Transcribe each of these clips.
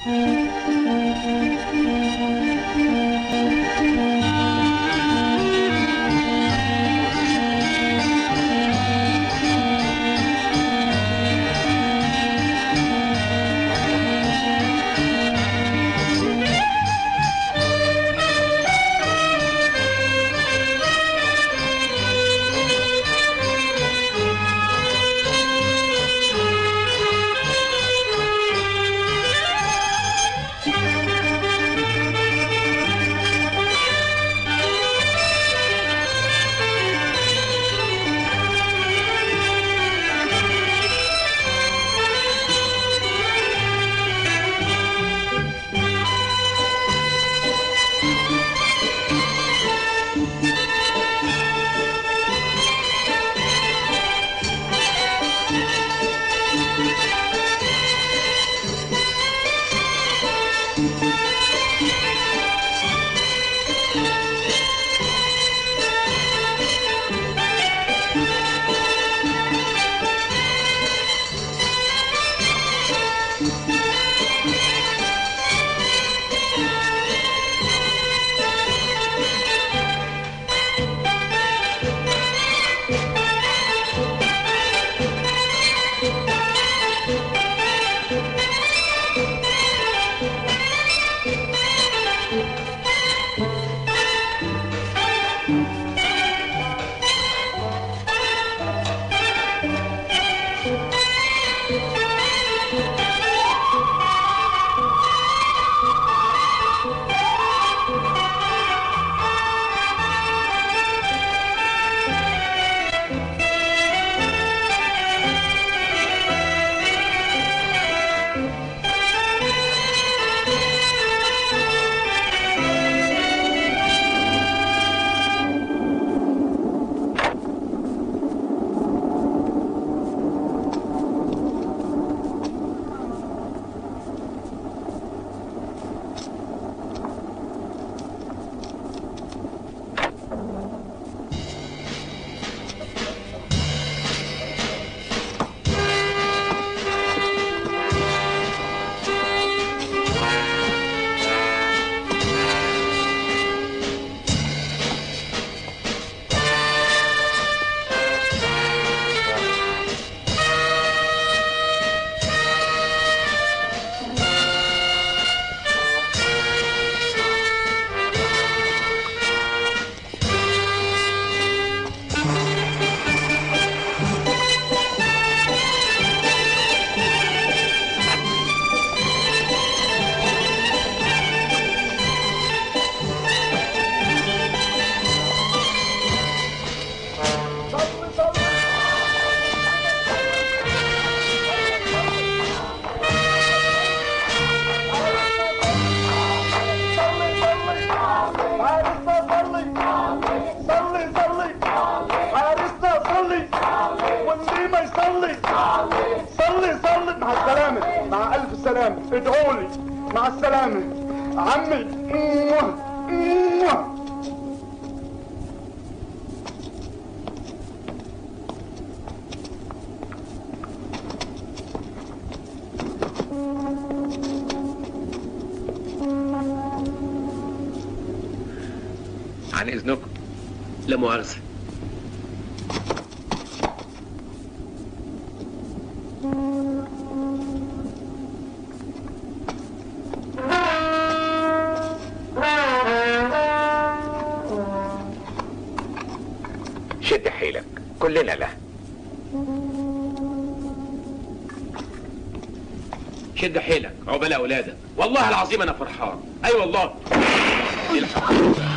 السلامة ادعوا لي مع السلامة عمي موah. موah. عن اذنكم لا مؤاخذه شد حيلك كلنا له شد حيلك عقبال اولادك والله العظيم انا فرحان اي أيوة والله الحق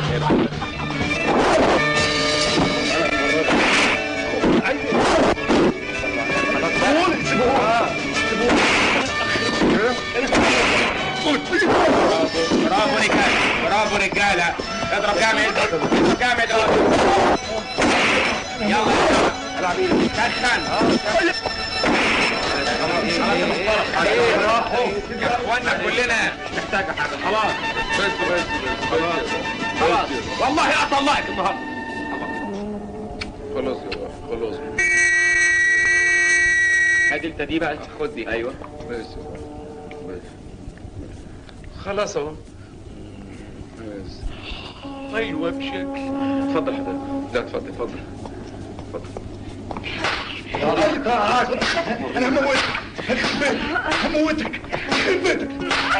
برافو رجاله برافو رجاله اضرب جامد اضرب جامد يلا العب ايدك سخن يا اخوانا كلنا مش محتاجه حاجه خلاص بس بس بس خلاص والله اطلعك النهارده خلاص يا روح خلاص هادي انت دي بقى خد دي ايوه بس بس خلاص اهو بس. ايوه بشكل اتفضل حضرتك لا اتفضل اتفضل اتفضل انا هموتك هخرب بيتك هموتك هخرب بيتك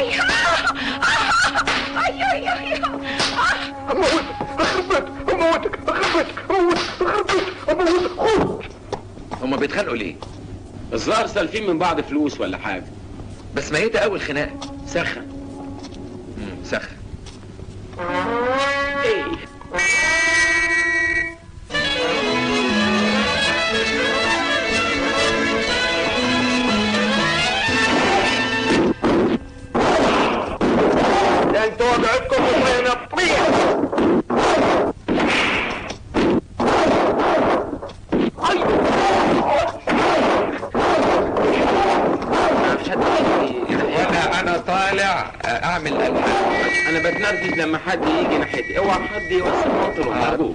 هموتك هخرب بيتك هموتك هخرب بيتك هموتك هخرب بيتك هموتك خد هما بيتخانقوا ليه الظاهر سالفين من بعض فلوس ولا حاجه بس ميتة اول خناقه سخن مم، سخ ايه ده انتوا وضعكم مطيح وانا انا طالع اعمل الحان انا بتنرفز لما حد يجي ناحيتي اوعى حد يوسع منطقه ارجوك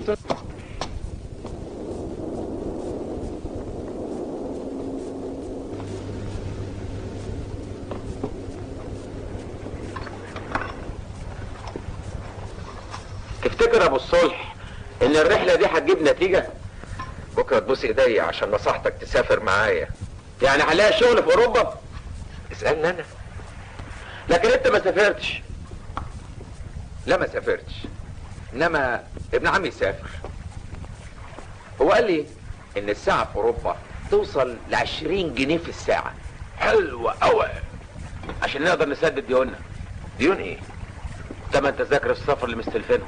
تفتكر يا ابو الصلح ان الرحله دي هتجيب نتيجه بكره تبوس ايديا عشان نصيحتك تسافر معايا يعني هلاقي شغل في اوروبا اسالني انا لكن انت ما سافرتش لا ما سافرتش انما ابن عمي سافر هو قال لي ان الساعه في اوروبا توصل ل 20 جنيه في الساعه حلوه قوي عشان نقدر نسدد ديوننا ديون ايه تمن تذاكر السفر اللي مستلفينهم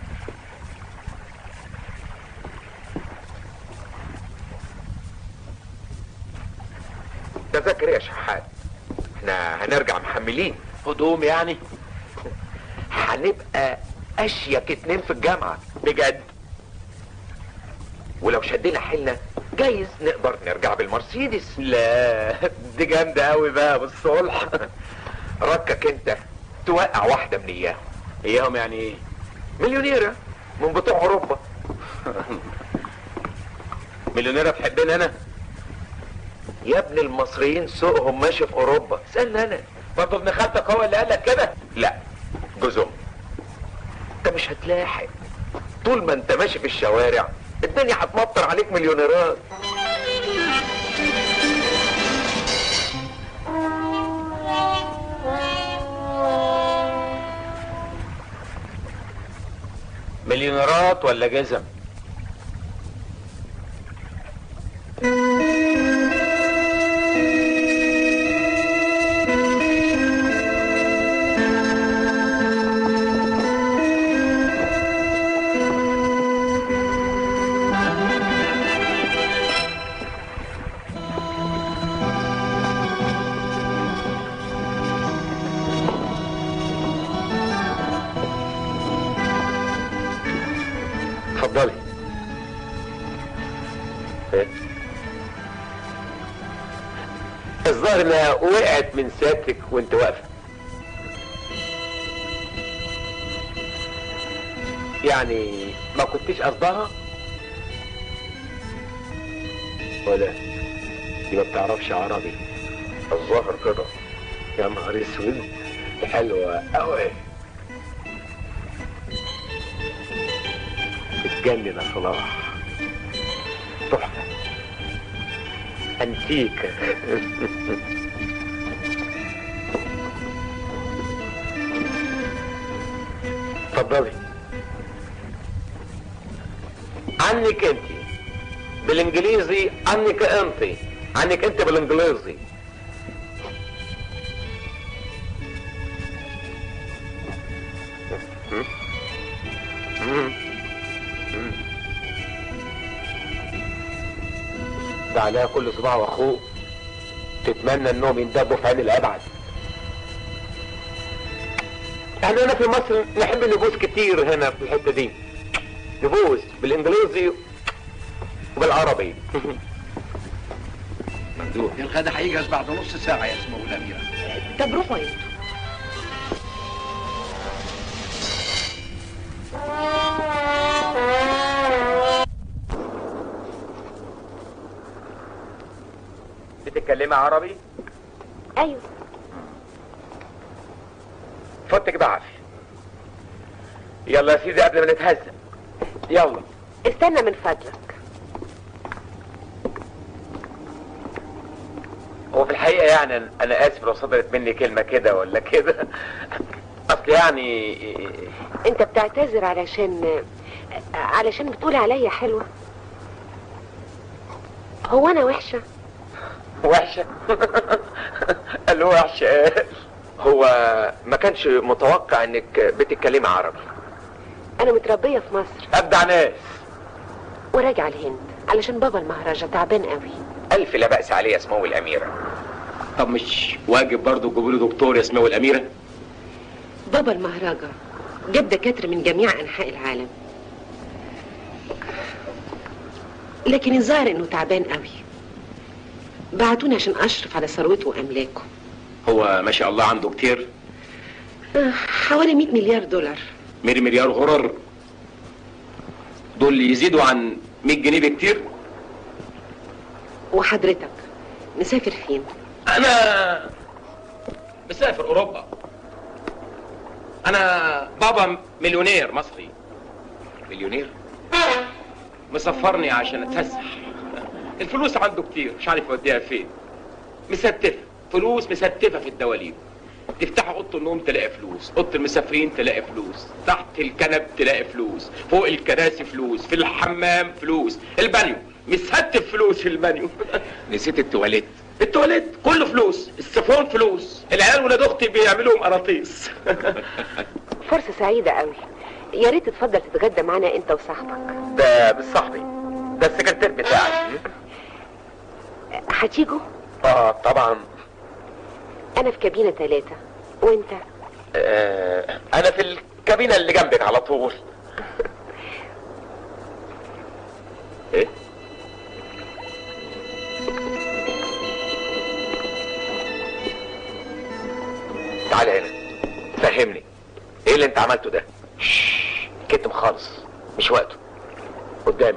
تذاكر إيه يا شحات احنا هنرجع محملين هدوم يعني هنبقى اشيك اتنين في الجامعة بجد ولو شدينا حيلنا جايز نقدر نرجع بالمرسيدس لا دي جامدة قوي بقى بالصلح ركك انت توقع واحدة من اياهم اياهم يعني ايه مليونيرة من بتوع اوروبا مليونيرة تحبني انا يا ابن المصريين سوقهم ماشي في اوروبا استنى انا برضه ابن خالتك هو اللي قالك كده لا جوزهم انت مش هتلاحق طول ما انت ماشي في الشوارع الدنيا هتمطر عليك مليونيرات مليونيرات ولا جزم اتفضلي ايه الظاهر انها وقعت من سيادتك وانت واقفه يعني ما كنتش قصدها ولا دي ما بتعرفش عربي الظاهر كده يا نهار اسود حلوه قوي بتجنن يا صلاح تحفه انتيكه اتفضلي عنك انت بالانجليزي عنك انت عنك انت بالانجليزي ده عليها كل صباع واخوه تتمنى انهم يندبوا في عين الابعد احنا هنا في مصر نحب نبوس كتير هنا في الحته دي نبوس بالانجليزي وبالعربي ممدوح الغدا هيجهز بعد نص ساعة يا اسمه الأميرة طب روحوا انتوا بتتكلمي عربي ايوه فوت كده عافية يلا يا سيدي قبل ما نتهزم يلا استنى من فضلك هو في الحقيقة يعني أنا- أنا آسف لو صدرت مني كلمة كده ولا كده أصل يعني انت بتعتذر علشان علشان بتقول عليا حلوة هو انا وحشة وحشة قال له وحشة هو ما كانش متوقع انك بتتكلمي عربي انا متربية في مصر ابدع ناس وراجعة الهند علشان بابا المهرجة تعبان قوي الف لا بأس عليه اسمه الاميرة طب مش واجب برضه تجيبوا له دكتور اسمه الاميره بابا المهرجة جاب دكاترة من جميع انحاء العالم لكن الظاهر انه تعبان قوي بعتوني عشان اشرف على ثروته واملاكه هو ما شاء الله عنده كتير آه، حوالي 100 مليار دولار مير مليار غرر دول يزيدوا عن 100 جنيه بكتير وحضرتك مسافر فين انا مسافر اوروبا انا بابا مليونير مصري مليونير مسفرني عشان اتفسح الفلوس عنده كتير مش عارف يوديها فين مستفه فلوس مستفه في الدواليب تفتح اوضه النوم تلاقي فلوس اوضه المسافرين تلاقي فلوس تحت الكنب تلاقي فلوس فوق الكراسي فلوس في الحمام فلوس البانيو مستف فلوس في البانيو نسيت التواليت التواليت كله فلوس السفون فلوس العيال ولاد اختي بيعملوا قراطيس فرصة سعيدة قوي يا ريت تتفضل تتغدى معانا انت وصاحبك ده بالصحبي ده السكرتير بتاعي هتيجوا اه طبعا انا في كابينة ثلاثة وانت آه انا في الكابينة اللي جنبك على طول ايه تعال هنا فهمني ايه اللي انت عملته ده شش، كتم خالص مش وقته قدامي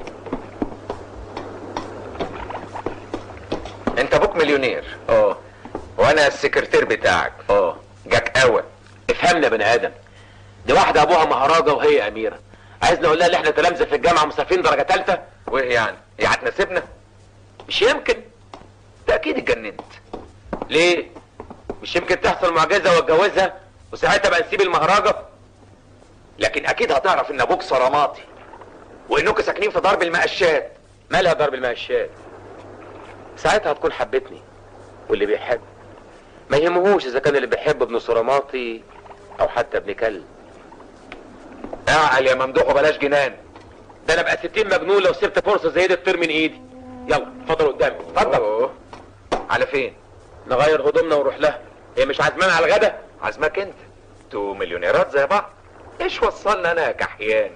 انت ابوك مليونير اه وانا السكرتير بتاعك اه جاك قوي افهمنا يا بني ادم دي واحده ابوها مهرجه وهي اميره عايزني اقول لها ان احنا تلامذه في الجامعه مسافرين درجه ثالثه وايه يعني هي هتناسبنا مش يمكن ده اكيد اتجننت ليه مش يمكن تحصل معجزه واتجوزها وساعتها بقى نسيب المهرجه لكن اكيد هتعرف ان ابوك صراماتي وانكم ساكنين في ضرب المقشات مالها ضرب المقشات ساعتها هتكون حبتني واللي بيحب ما يهمهوش اذا كان اللي بيحب ابن صراماطي او حتى ابن كلب اعقل يا ممدوح وبلاش جنان ده انا بقى ستين مجنون لو سبت فرصه زي دي تطير من ايدي يلا اتفضل قدامي اتفضل على فين نغير هدومنا ونروح لها هي مش عازمانا على الغدا عازماك انت انتوا مليونيرات زي بعض ايش وصلنا انا يا كحيان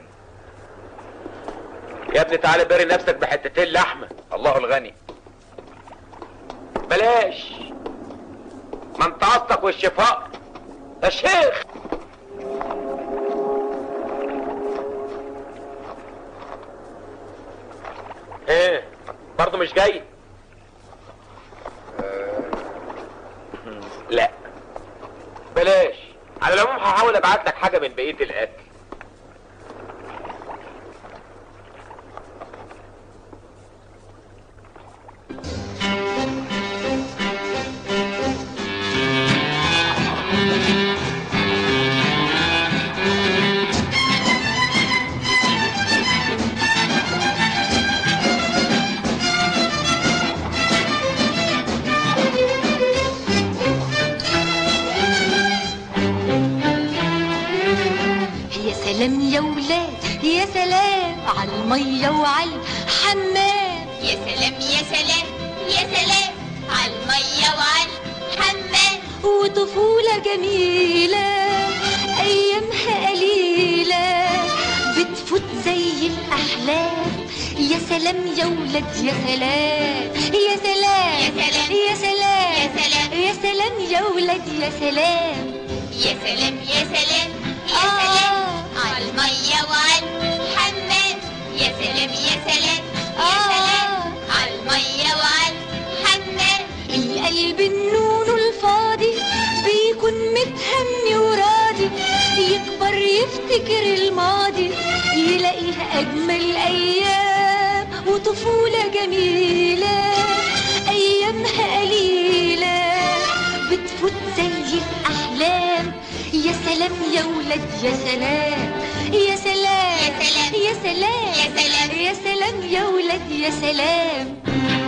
يا ابني تعالى باري نفسك بحتتين لحمه الله الغني بلاش ما انت قصدك والشفاء يا شيخ ايه برضه مش جاي لا بلاش على العموم هحاول ابعت لك حاجه من بقيه الاكل يا سلام يا ولاد يا سلام على المية وعلى الحمام يا سلام يا سلام يا سلام على المية وعلى الحمام وطفولة جميلة أيامها قليلة بتفوت زي الأحلام يا سلام يا ولاد يا سلام يا سلام يا سلام. يا سلام يا سلام. يا سلام يا ولاد يا سلام يا سلام يا سلام يا آه. سلام على المية وعلى الحمام يا سلام يا سلام يا آه. سلام على المية وعلى الحمام القلب النون الفاضي بيكون متهني وراضي يفتكر الماضي يلاقيها أجمل أيام وطفولة جميلة أيامها قليلة بتفوت زي الأحلام يا سلام يا ولاد يا سلام يا سلام يا سلام. يا سلام يا سلام. يا سلام يا ولاد يا سلام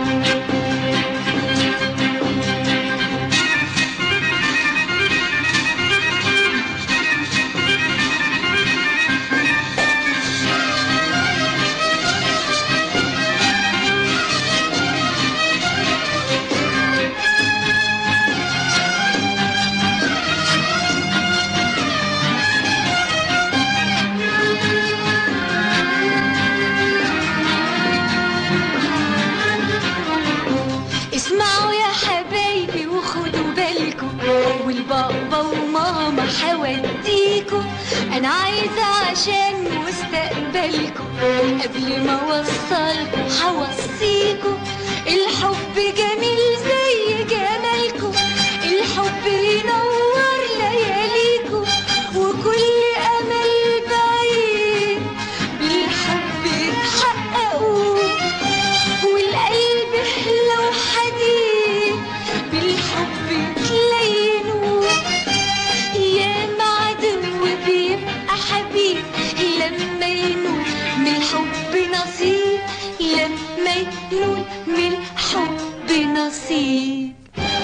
اسمعوا يا حبايبي وخدوا بالكم والبابا وماما حوديكوا انا عايزه عشان مستقبلكم قبل ما اوصلكم حوصيكوا الحب جميل زي جمالكم الحب ينور لياليكوا وكل امل بعيد بالحب يتحققوا والقلب لو حديد بالحب تلينه يا معدو بيبقى حبيب لما ينول من الحب نصيب لما ينول من الحب نصيب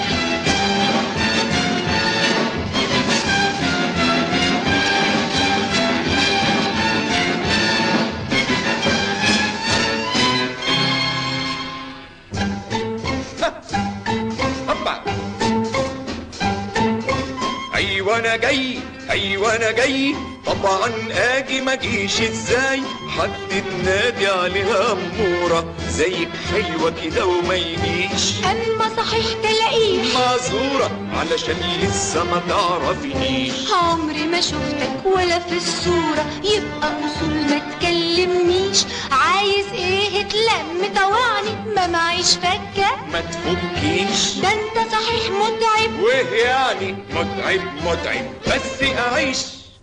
هبا ايوه انا جاي ايوه انا جاي طبعا اجي ما اجيش ازاي حد تنادي عليها اموره زيك حلوه كده وما يجيش اما صحيح تلاقيه معذوره علشان لسه ما تعرفنيش عمري ما شفتك ولا في الصورة يبقى أصول ما تكلمنيش عايز ايه تلم طوعني ما معيش فكة ما تفكيش ده انت صحيح متعب وايه يعني متعب متعب بس اعيش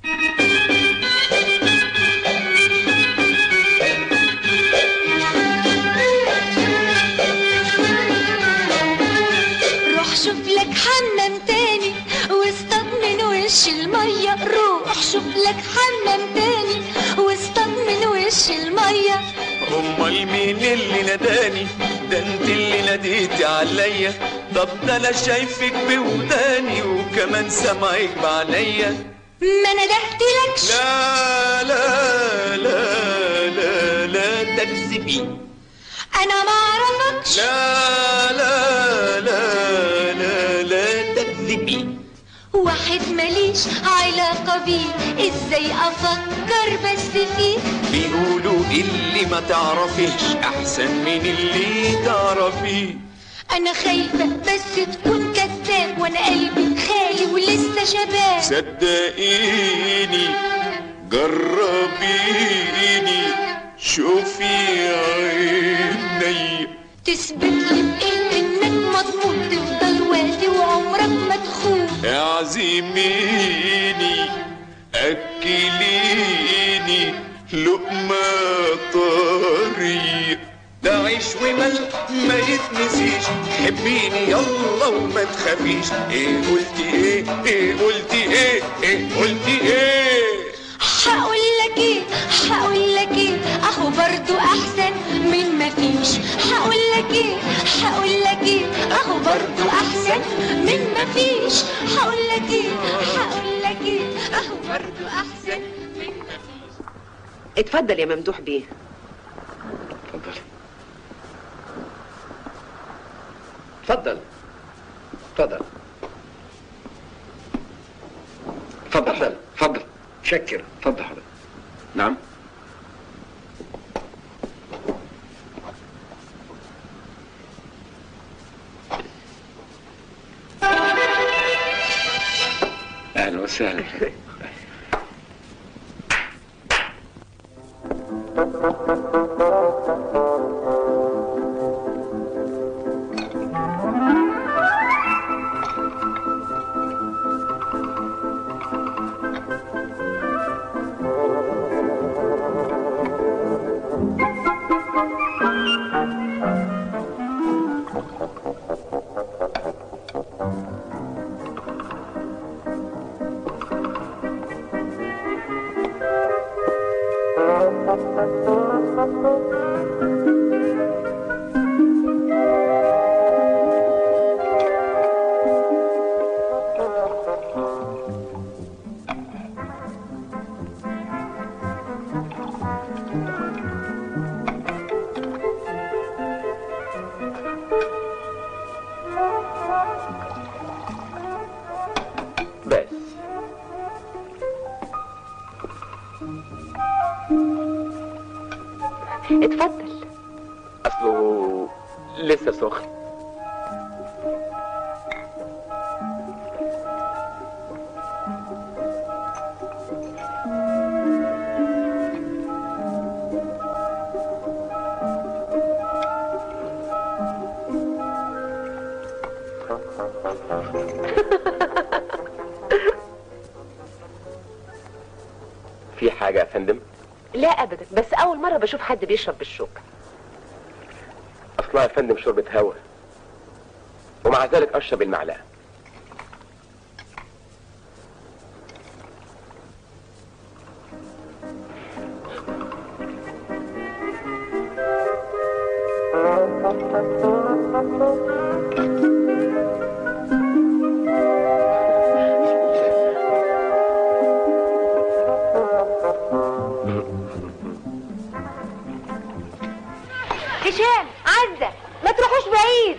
روح شوف لك حمام تاني واصطاد من وش المية روح شوف لك حمام تاني واصطاد من وش المية امال مين اللي ناداني ده انت اللي ناديتي عليا طب ده انا شايفك بوداني وكمان سامعك بعينيا ما ندهتلكش لا لا لا لا لا تكذبي انا ما اعرفكش لا لا لا لا لا تكذبي واحد ماليش علاقة بيه ازاي افكر بس فيه بيقولوا اللي ما تعرفيش احسن من اللي تعرفيه انا خايفة بس تكون كذاب وانا قلبي خالي ولسه شباب صدقيني جربيني شوفي عيني تثبت لي بإيه انك مضمون تفضل وادي وعمرك ما تخون اعزميني اكليني لقمة طري ده عيش وملح ما يتنسيش حبيني يلا وما تخافيش ايه قلتي ايه ايه قلتي ايه ايه قلتي ايه هقول لك ايه هقول لك ايه اهو برضو احسن من ما فيش هقول لك ايه هقول لك ايه اهو برضو احسن من ما فيش هقول لك ايه هقول لك ايه اهو برضو احسن من ما فيش اتفضل يا ممدوح بيه اتفضل اتفضل اتفضل اتفضل اتفضل شكر اتفضل حضرتك نعم اهلا وسهلا بس اتفضل اصله لسه سخن في حاجة يا فندم لا ابدا بس اول مره بشوف حد بيشرب بالشوكه اصلها يا فندم شوربة هوا ومع ذلك اشرب المعلقة هشام عزة ما تروحوش بعيد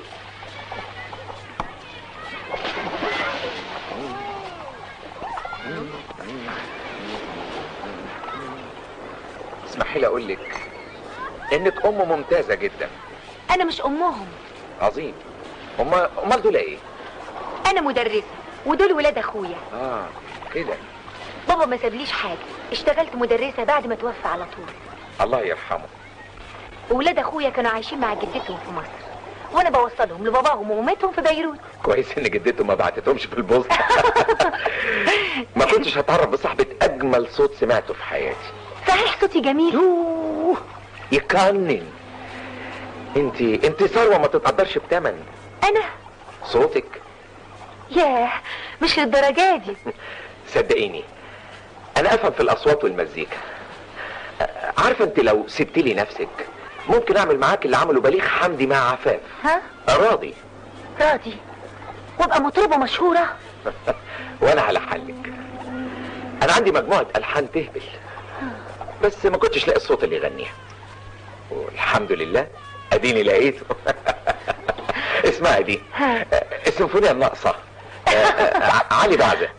اسمحي لي اقول لك انك ام ممتازة جدا انا مش امهم عظيم امال امال دول ايه انا مدرسة ودول ولاد اخويا اه كده بابا ما سابليش حاجة اشتغلت مدرسة بعد ما توفى على طول الله يرحمه وولاد اخويا كانوا عايشين مع جدتهم في مصر وانا بوصلهم لباباهم ومامتهم في بيروت كويس ان جدته ما بعتتهمش في البوسطة ما كنتش هتعرف بصاحبة اجمل صوت سمعته في حياتي صحيح صوتي جميل يوه يكنن انت انت ثروة ما تتقدرش بتمن انا صوتك ياه مش للدرجة دي صدقيني انا افهم في الاصوات والمزيكا عارفه انت لو سبت لي نفسك ممكن اعمل معاك اللي عمله بليغ حمدي مع عفاف ها راضي راضي وابقى مطربة مشهورة وانا على حلك انا عندي مجموعه الحان تهبل بس ما كنتش لاقي الصوت اللي يغنيها والحمد لله اديني لقيته اسمعي دي ها. السيمفونيه الناقصه آه، آه، علي بعزق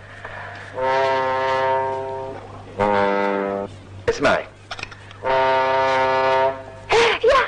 اسمعي يا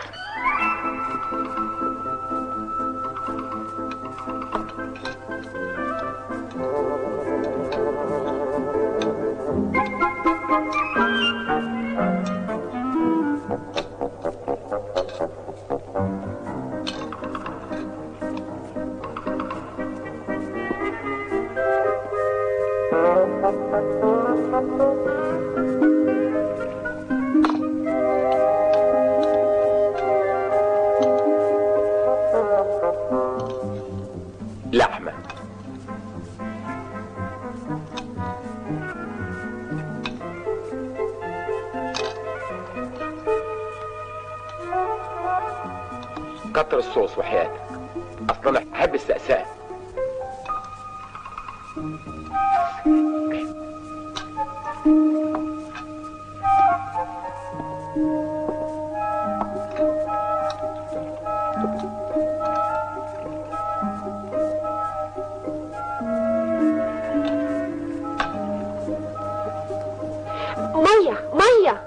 لحمه كتر الصوص وحياتك اصلا انا بحب السقساء ميه ميه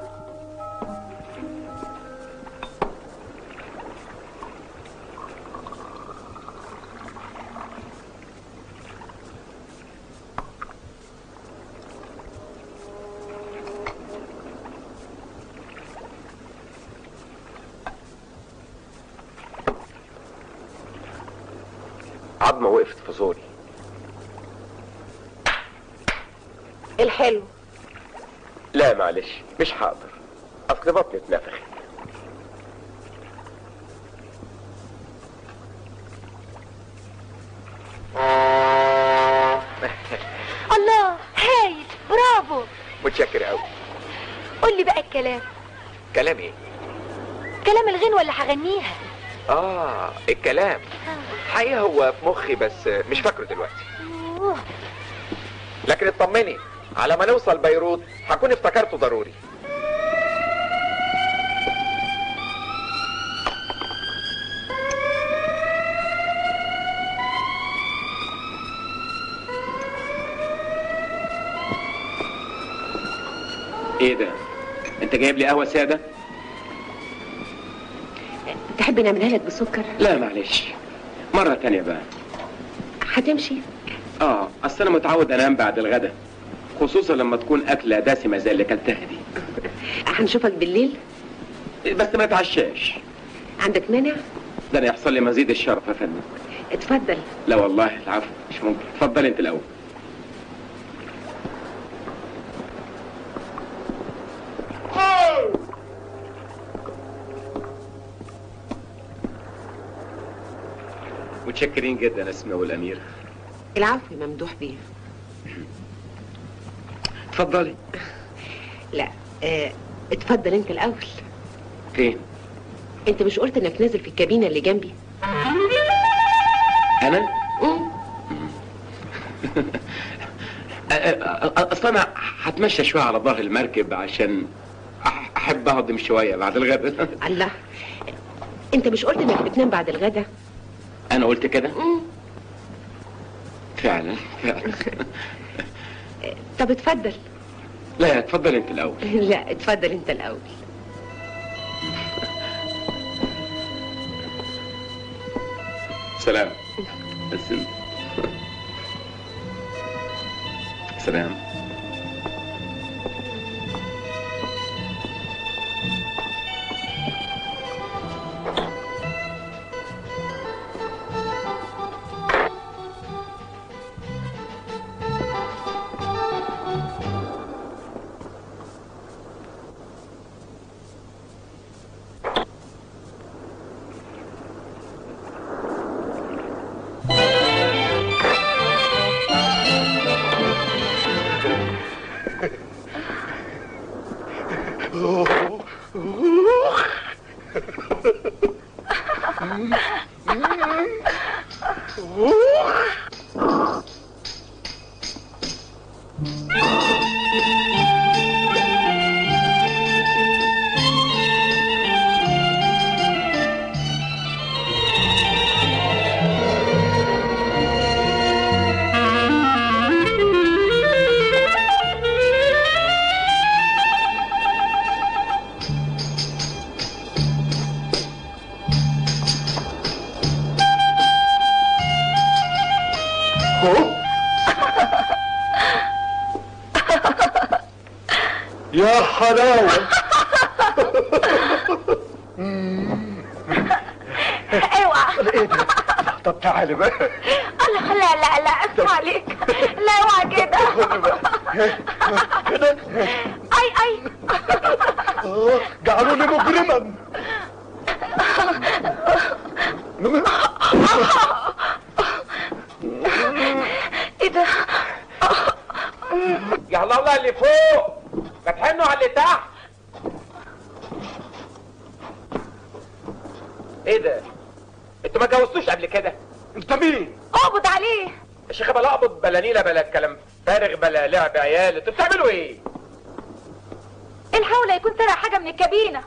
عظمه وقفت في زوري الحلو لا معلش مش هقدر اصل بطني اتنفخت الله هايل برافو متشكر قوي قول لي بقى الكلام كلام ايه كلام الغنوة اللي هغنيها اه الكلام حقيقة هو في مخي بس مش فاكره دلوقتي أوه. لكن اطمني على ما نوصل بيروت هكون افتكرته ضروري ايه ده انت جايب لي قهوه ساده تحب نعملها لك بسكر لا معلش مره تانية بقى هتمشي اه اصل انا متعود انام بعد الغدا خصوصا لما تكون اكله دسمه زي اللي اكلتها دي هنشوفك بالليل بس ما اتعشاش عندك مانع ده انا يحصل لي مزيد الشرف يا فندم اتفضل لا والله العفو مش ممكن اتفضل انت الاول متشكرين جدا اسماء والامير العفو يا ممدوح بيه اتفضلي لا اه اتفضل انت الاول فين انت مش قلت انك نازل في الكابينه اللي جنبي انا مم. أ- أ- أ- اصل انا هتمشى شويه على ظهر المركب عشان أح- احب اهضم شويه بعد الغدا الله انت مش قلت انك بتنام بعد الغدا انا قلت كده مم. فعلا فعلا طب اتفضل لا اتفضل انت الاول لا اتفضل انت الاول سلام بس سلام يا حلاوة اوعى ايه ده طب تعالي بقى الله لا لا لا اسمع عليك لا اوعى كده خدي بقى كده اي اي آه، جعلوني مجرما ايه ده يا الله الله اللي فوق ما تحنوا على اللي تحت ايه ده انتوا ما جوزتوش قبل كده انت مين اقبض عليه يا شيخ بلا اقبض بلا نيله بلا كلام فارغ بلا لعب عيال انتوا بتعملوا ايه الحول يكون سرق حاجة من الكابينة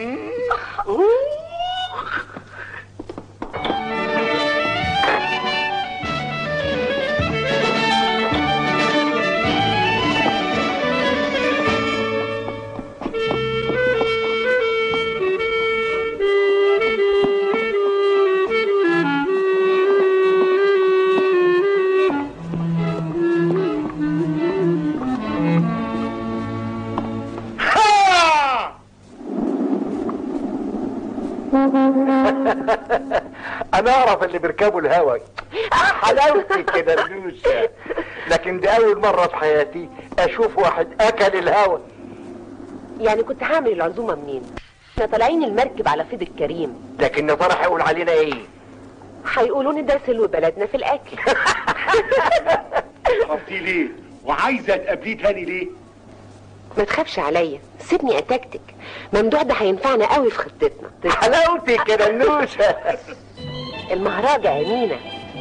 انا اعرف اللي بيركبوا الهوا حلاوتي كده النوشة لكن دي اول مرة في حياتي اشوف واحد اكل الهوا يعني كنت هعمل العزومه منين احنا طالعين المركب على فيض الكريم لكن يا ترى هيقول علينا ايه هيقولوا ان ده سلو بلدنا في الاكل خفتي ليه وعايزه تقابليه تاني ليه ما تخافش عليا سيبني اتكتك ممدوح ده هينفعنا قوي في خطتنا حلاوتك يا ننوشه المهرجة يا مينا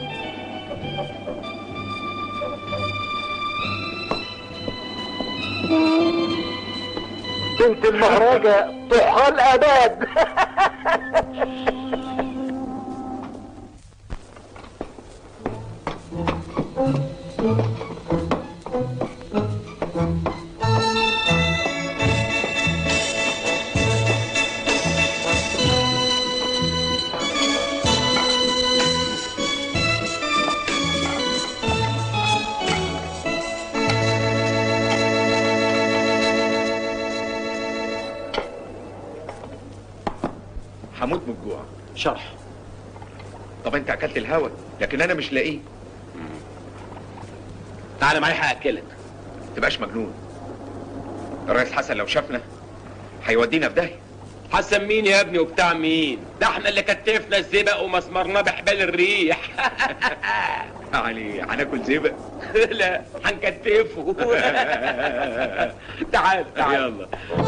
بنت المهرجة طحال اباد هموت من الجوع شرح طب انت اكلت الهوا لكن انا مش لاقيه تعالى معايا هاكلك تبقاش مجنون الرئيس حسن لو شافنا هيودينا في داهيه حسن مين يا ابني وبتاع مين ده احنا اللي كتفنا الزبق ومسمرناه بحبال الريح يعني هناكل زبق لا هنكتفه تعال تعال يلا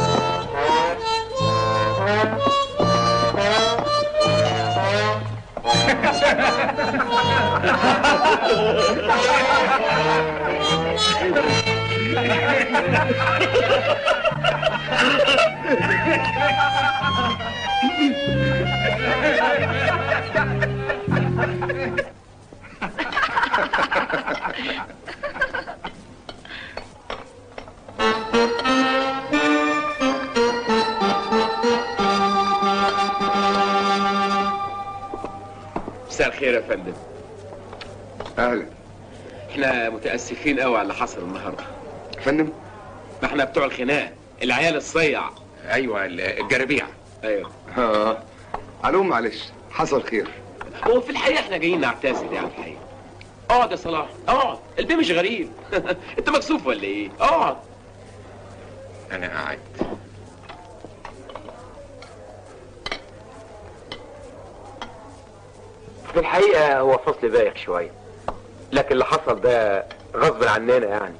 مساء الخير يا فندم اهلا احنا متاسفين قوي على اللي حصل النهارده فندم ما احنا بتوع الخناق العيال الصيع ايوه ال- الجرابيع ايوه اه علوم معلش حصل خير هو في الحقيقه احنا جايين نعتذر يعني الحقيقه اقعد يا صلاح اقعد البيه مش غريب انت مكسوف ولا ايه اقعد انا قاعد في الحقيقة هو فصل بايخ شوية لكن اللي حصل ده غصب عننا يعني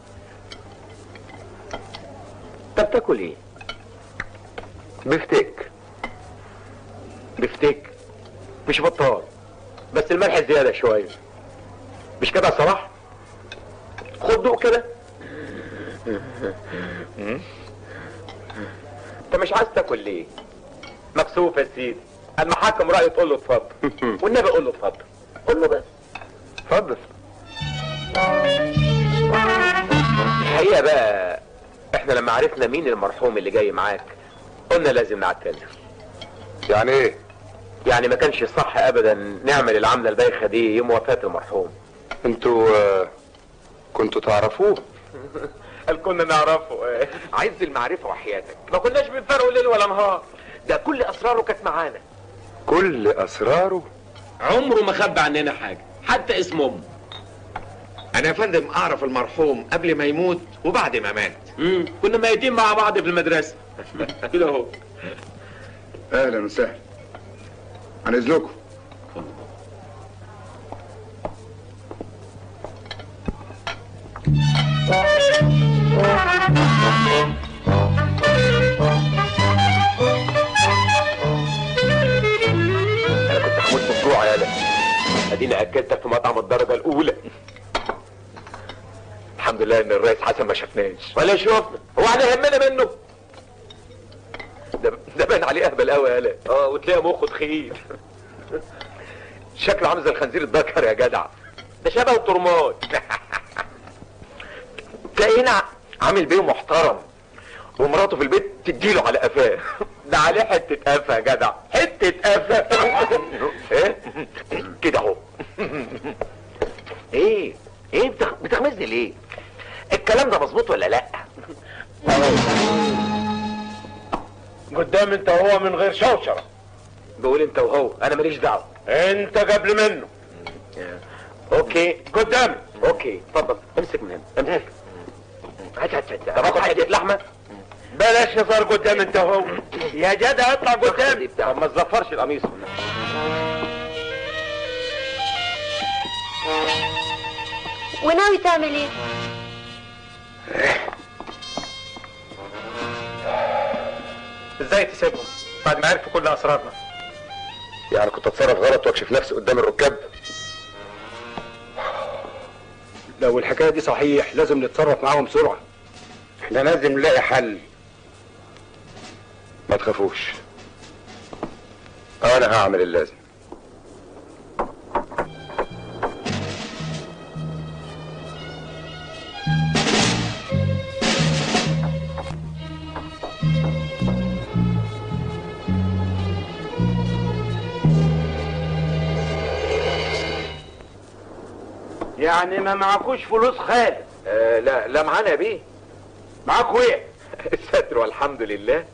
طب تاكل ايه؟ بفتك بفتك مش بطال بس الملح زيادة شوية مش كده يا صلاح؟ خد دوق كده انت مش عايز تاكل ليه؟ مكسوف يا سيدي المحاكم رأيه تقول له اتفضل والنبي قول له اتفضل قول له بس اتفضل الحقيقة بقى احنا لما عرفنا مين المرحوم اللي جاي معاك قلنا لازم نعتذر يعني ايه يعني ما كانش صح ابدا نعمل العملة البايخة دي يوم وفاة المرحوم انتوا آه، كنتوا تعرفوه قال كنا نعرفه ايه عايز المعرفة وحياتك ما كناش بنفرقوا ليل ولا نهار ده كل اسراره كانت معانا كل اسراره عمره ما خبى عننا حاجه حتى اسم امه انا يا فندم اعرف المرحوم قبل ما يموت وبعد ما مات مم. كنا ميتين مع بعض في المدرسه كده اهو اهلا وسهلا عن اذنكم انا كنت هموت من الجوع يالا اديني اكلتك في مطعم الدرجه الاولى الحمد لله ان الرئيس حسن ما شافناش ولا شوفنا هو احنا يهمنا منه ده ده باين عليه اهبل قوي يالا اه وتلاقي مخه تخيل شكله عامل زي الخنزير الذكر يا جدع ده شبه الطرمات تلاقيه هنا عامل بيه محترم ومراته في البيت تديله على قفاه ده عليه حته قفا يا جدع حته قفا ايه كده اهو ايه ايه بتخ... بتغمزني ليه الكلام ده مظبوط ولا لا قدام انت وهو من غير شوشره بقول انت وهو انا ماليش دعوه انت قبل منه اوكي قدامي اوكي اتفضل امسك من هنا امسك هات هات هات طب اخد حته لحمه بلاش هزار قدام انت وهو يا جدع اطلع قدامي طب ما تزفرش القميص وناوي تعمل ايه ازاي تسيبهم بعد ما عرفوا كل اسرارنا يعني كنت اتصرف غلط واكشف نفسي قدام الركاب لو الحكايه دي صحيح لازم نتصرف معاهم بسرعه احنا لازم نلاقي حل ما تخافوش انا هعمل اللازم يعني ما معكوش فلوس خالص آه لا لا معانا يا بيه معاكوا ايه الستر والحمد لله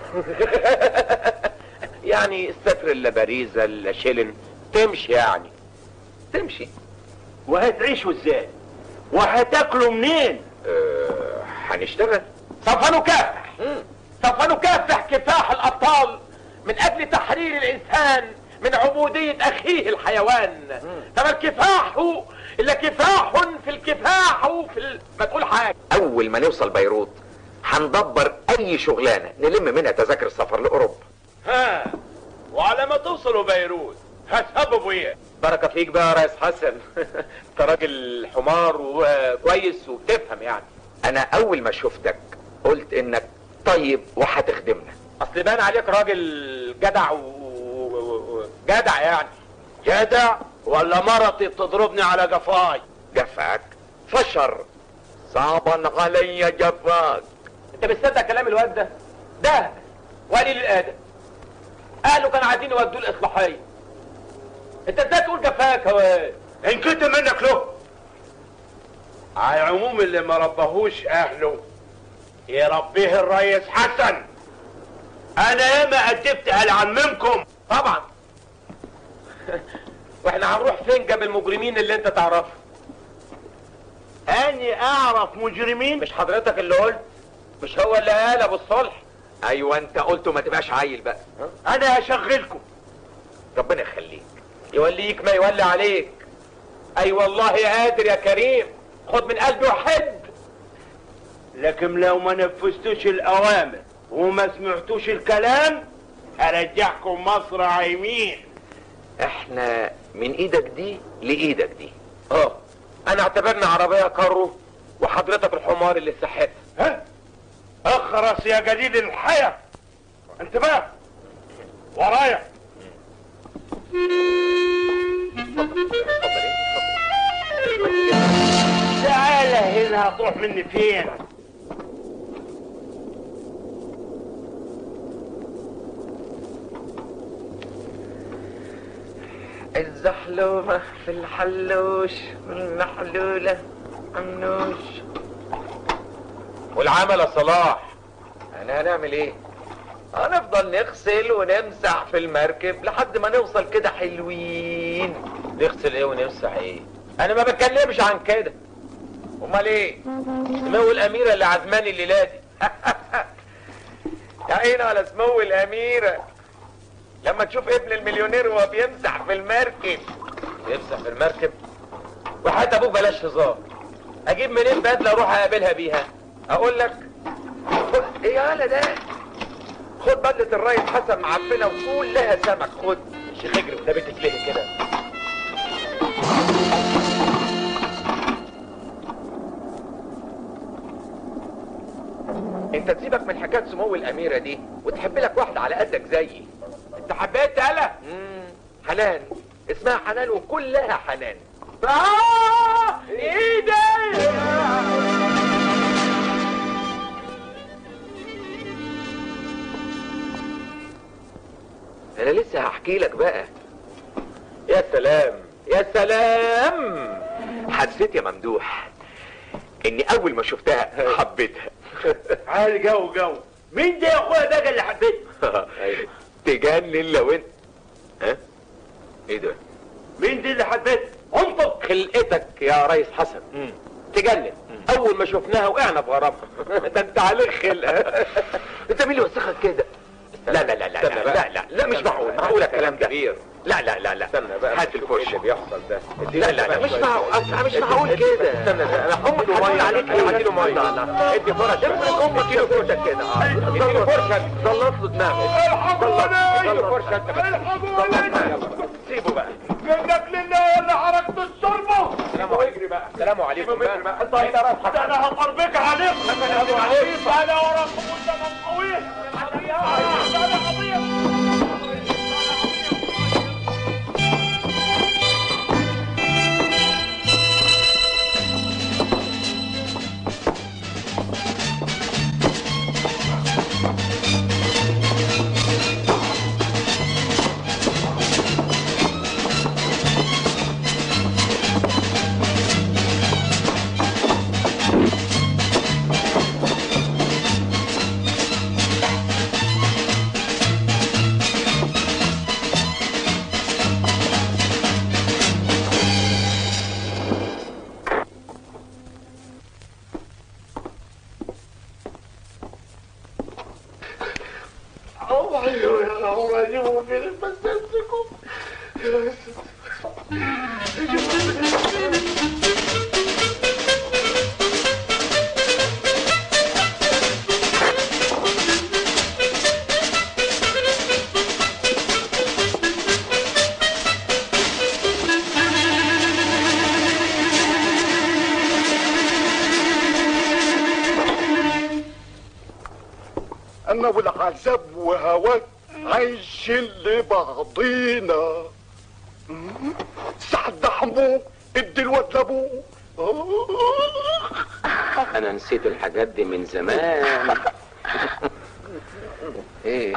يعني الستر الا باريزة الا شيلن تمشي يعني تمشي وهتعيشوا ازاي وهتاكلوا منين آه هنشتغل سوف نكافح سوف نكافح كفاح الابطال من اجل تحرير الانسان من عبودية اخيه الحيوان فما الكفاح الا كفاح في الكفاح في ال... ما تقول حاجة اول ما نوصل بيروت هندبر اي شغلانة نلم منها تذاكر السفر لاوروبا ها وعلى ما توصلوا بيروت هتسببوا ايه بركة فيك بقى يا ريس حسن انت راجل حمار وكويس وبتفهم يعني انا اول ما شفتك قلت انك طيب وهتخدمنا اصل بان عليك راجل جدع و... و- جدع يعني جدع ولا مرتي بتضربني على جفاي جفاك فشر صعبا علي جفاك انت بتصدق كلام الواد ده ده قليل الادب قالوا كانوا عايزين يودوه الاصلاحيه انت ازاي تقول جفاك يا واد ان كنت منك له على العموم اللي ما ربهوش اهله يربيه الريس حسن انا ياما ادبت اهل عممكم طبعا واحنا هنروح فين جاب المجرمين اللي انت تعرفهم اني اعرف مجرمين مش حضرتك اللي قلت مش هو اللي قال ابو الصلح ايوه انت قلت ما تبقاش عيل بقى انا هشغلكم ربنا يخليك يوليك ما يولي عليك اي والله قادر يا كريم خد من قلبي وحد لكن لو ما نفذتوش الاوامر وما سمعتوش الكلام هرجعكم مصر عايمين احنا من ايدك دي لايدك دي اه انا اعتبرنا عربيه كارو وحضرتك الحمار اللي سحبها ها اخرس يا جديد الحياة انتباه ورايا تعالى هنا هتروح مني فين الزحلومة في الحلوش والمحلولة عنوش والعمل يا صلاح انا هنعمل ايه هنفضل نغسل ونمسح في المركب لحد ما نوصل كده حلوين نغسل ايه ونمسح ايه انا ما بتكلمش عن كده امال ايه سمو الاميره اللي عزماني الليله دي يا عيني على سمو الاميرة لما تشوف ابن المليونير وهو بيمسح في المركب يمسح في المركب وحتى ابوك بلاش هزار اجيب منين بدله اروح اقابلها بيها اقول لك خد ايه يالا ده خد بدلة الريس حسن معفنة وكلها سمك خد شيخ اجري ده بتتلهي كده انت تسيبك من حكاية سمو الاميرة دي وتحب لك واحدة على قدك زيي انت حبيت يالا مم، حنان اسمها حنان وكلها حنان آه ايدي انا لسه هحكي لك بقى يا سلام يا سلام حسيت يا ممدوح اني اول ما شفتها حبيتها عالي جو جو مين ده يا اخويا ده اللي حبيته تجنن لو انت ها ايه ده مين دي اللي حبيته انطق خلقتك يا ريس حسن تجنن اول ما شفناها وقعنا في غرامها ده انت عليك خلقه انت مين اللي وسخك كده لا لا لا لا استنى لا بقى. لا لا لا مش استنى معقول بقى. معقول هذا الكلام ده كبير. لا لا لا لا استنى بقى هات نشوف ايه الفرشه اللي بيحصل ده لا لا لا مش معقول أصل مش معقول كده استنى ده انا حمد ميه عليك اديله ميه ادي فرش اديله فرشه كده اه اديله فرشه ظلط له دماغه ظلط فرشه انت بس سيبه بقى منك لله اللي حركت الشربة سلام اجري بقى سلام عليكم بقى انت ده انا هطربك عليك انا عليك انا وراكم وانت قوي انا قضية انا والعذاب وهواك عايشين لبعضينا مم. سعد حموك ادي الواد لابوه انا نسيت الحاجات دي من زمان ايه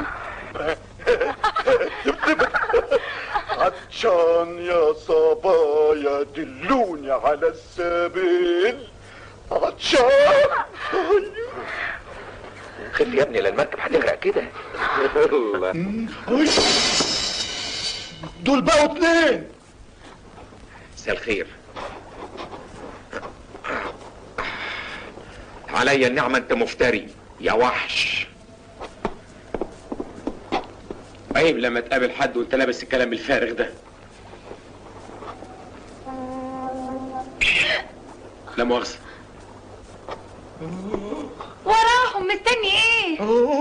عطشان يا صبايا دلوني على السبيل عطشان خف يا ابني للمركب هتغرق كده الله أي. دول بقوا اتنين مساء الخير عليا النعمة انت مفتري يا وحش عيب لما تقابل حد وانت لابس الكلام الفارغ ده لا مؤاخذة وراهم مستني ايه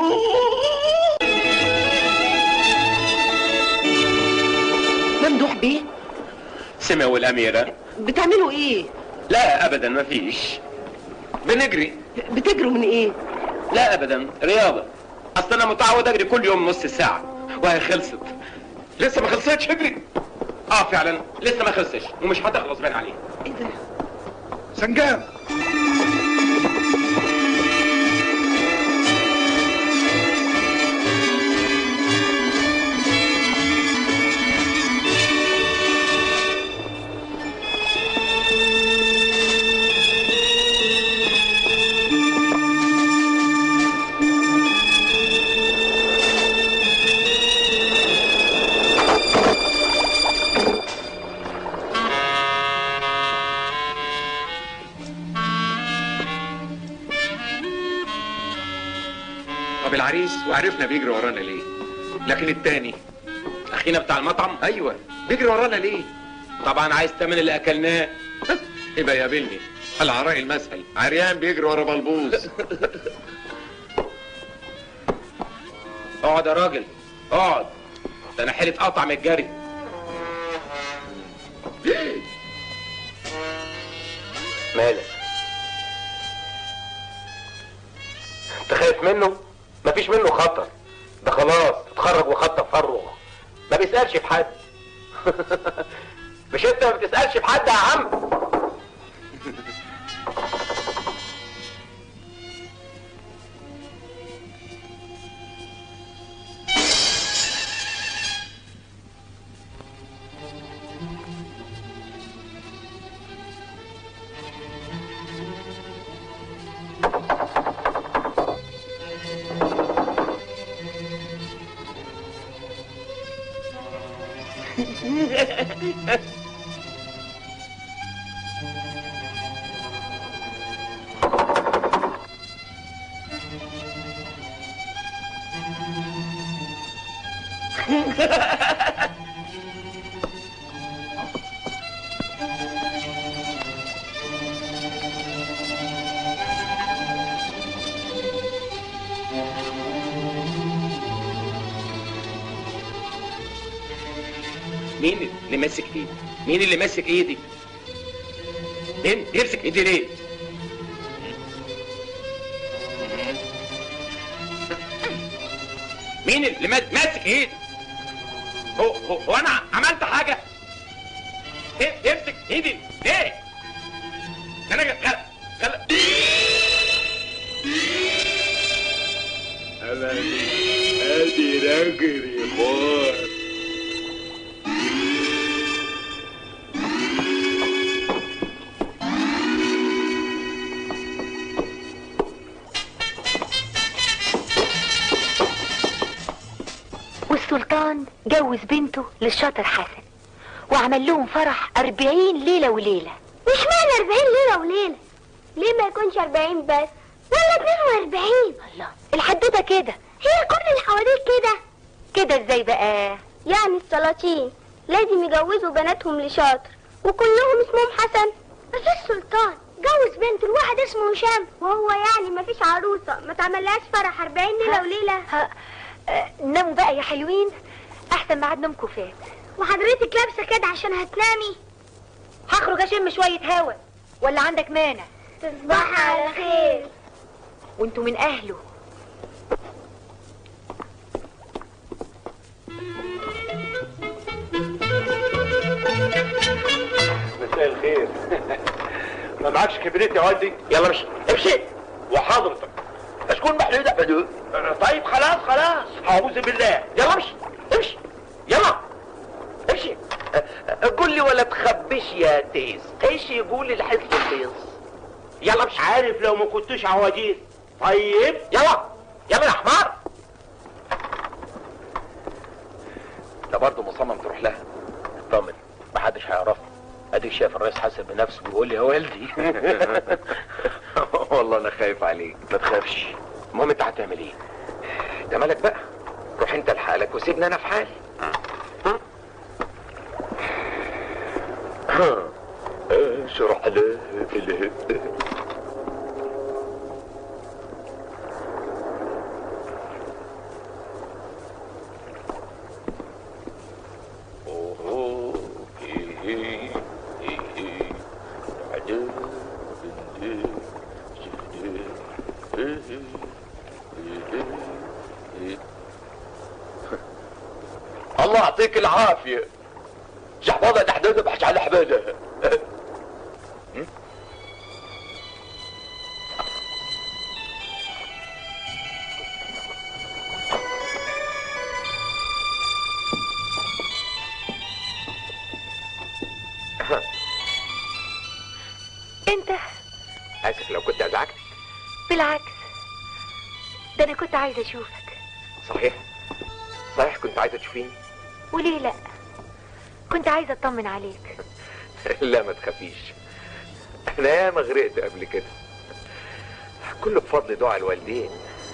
ممدوح بيه سمع والأميرة بتعملوا ايه لا أبدا ما فيش بنجري بتجروا من ايه لا أبدا رياضة أصل أنا متعود أجري كل يوم نص ساعة وهي خلصت لسه ما خلصتش اجري اه فعلا لسه ما خلصتش ومش هتخلص باين عليه ايه ده سنجاب طب العريس وعرفنا بيجري ورانا ليه لكن التاني اخينا بتاع المطعم ايوه بيجري ورانا ليه طبعا عايز تمن اللي اكلناه يبقى يقابلني العراء المسهل عريان بيجري ورا بلبوز اقعد يا راجل اقعد ده انا حيلة قطع من الجري مالك انت خايف منه مفيش منه خطر ده خلاص اتخرج وخد تفرغ ما بيسألش في حد مش انت ما بتسألش في حد يا عم مين اللي ماسك ايدي مين اللي ماسك ايدي مين يمسك ايدي ليه مين اللي ما- ماسك ايدي هو هو, هو انا عملت حاجه إيه- يمسك ايدي ليه انا غل غل ادي راجل يخار والسلطان جوز بنته للشاطر حسن وعمل لهم فرح أربعين ليلة وليلة مش معنى 40 ليلة وليلة ليه ما يكونش 40 بس ولا 42 الله الحدوتة كده هي كل الحواديت كده كده ازاي بقى يعني السلاطين لازم يجوزوا بناتهم لشاطر وكلهم اسمهم حسن بس السلطان جوز بنت الواحد اسمه هشام وهو يعني ما فيش عروسة ما تعملهاش فرح 40 ليلة وليلة ها آه، ناموا بقى يا حلوين احسن ميعاد نومكم فات وحضرتك لابسة كده عشان هتنامي هخرج اشم شوية هوا ولا عندك مانع تصبحي على خير وانتوا من اهله مساء الخير ما معكش كبريت يا والدي يلا امشي امشي وحضرتك اشكون محلول حدود طيب خلاص خلاص اعوذ بالله يلا امشي امشي يلا امشي أه، أه، قول لي ولا تخبش يا تيس ايش يقول الحس التيس يلا امشي عارف لو ما كنتوش عواجيز طيب يلا يلا يا حمار انت برضه مصمم تروح لها اطمن محدش هيعرفني اديك شايف الرئيس حسن بنفسه بيقول لي يا والدي والله انا خايف عليك ما تخافش المهم انت هتعمل ايه ده مالك بقى روح انت لحالك وسيبني انا في حالي اشرح له الله يعطيك العافية جحبابة تحديد بحش على حبالة انت اسف لو كنت ازعجتك بالعكس ده انا كنت عايزة اشوفك صحيح صحيح كنت عايزة تشوفيني وليه لا كنت عايزة اطمن عليك لا ما تخافيش انا ياما غرقت قبل كده كله بفضل دعاء الوالدين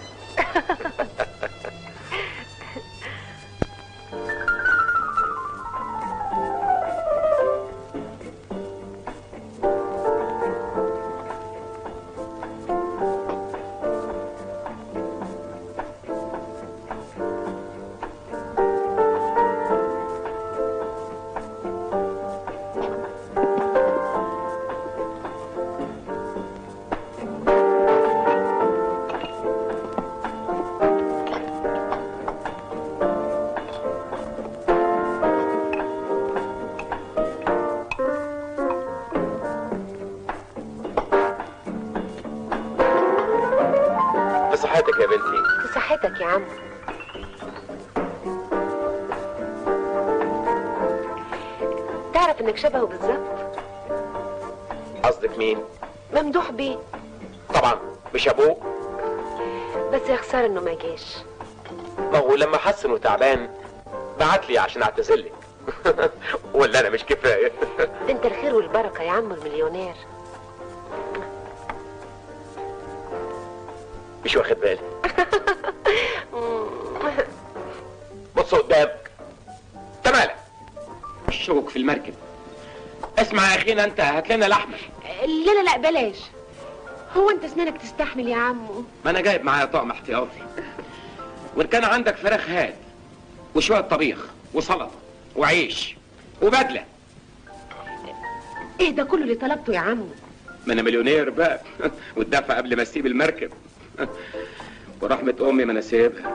بصحتك يا بنتي في صحتك يا عم تعرف انك شبهه بالظبط قصدك مين ممدوح بيه طبعا مش ابوه بس يا خساره انه ما جاش ما هو لما حس انه تعبان بعت لي عشان اعتذرلك ولا انا مش كفايه ده انت الخير والبركه يا عم المليونير مش واخد بالي بص قدامك انت مالك الشوك في المركب اسمع يا اخينا انت هات لنا لحمه لا لا لا بلاش هو انت اسنانك تستحمل يا عمو ما انا جايب معايا طقم احتياطي وان كان عندك فراخ هات وشويه طبيخ وسلطه وعيش وبدله ايه ده كله اللي طلبته يا عمو ما انا مليونير بقى والدفع قبل ما اسيب المركب ورحمة امي ما انا سايبها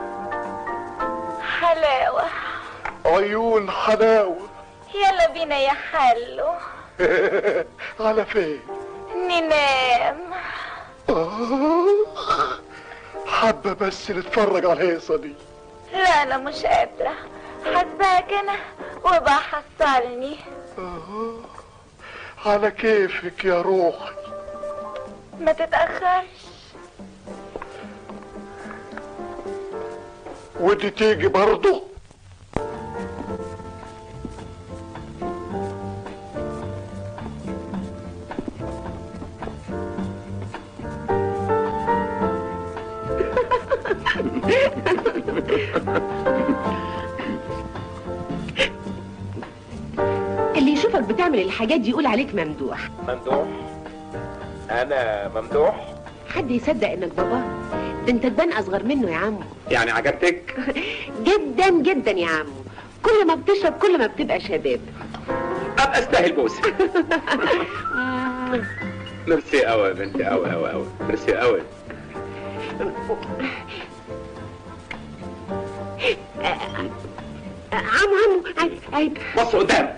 حلاوة عيون حلاوة يلا بينا يا حلو على فين ننام آه، حابة بس نتفرج على الهيصة دي لا انا مش قادرة حاسباك انا وبقى حصلني آه، على كيفك يا روحي ما تتأخرش ودي تيجي برضه اللي يشوفك بتعمل الحاجات دي يقول عليك ممدوح ممدوح انا ممدوح حد يصدق انك بابا ده انت تبان اصغر منه يا عمو يعني عجبتك جدا جدا يا عمو كل ما بتشرب كل ما بتبقى شباب ابقى استاهل بوسه ميرسي قوي يا بنتي قوي قوي قوي ميرسي قوي عمو عمو عيب عيب بص قدامك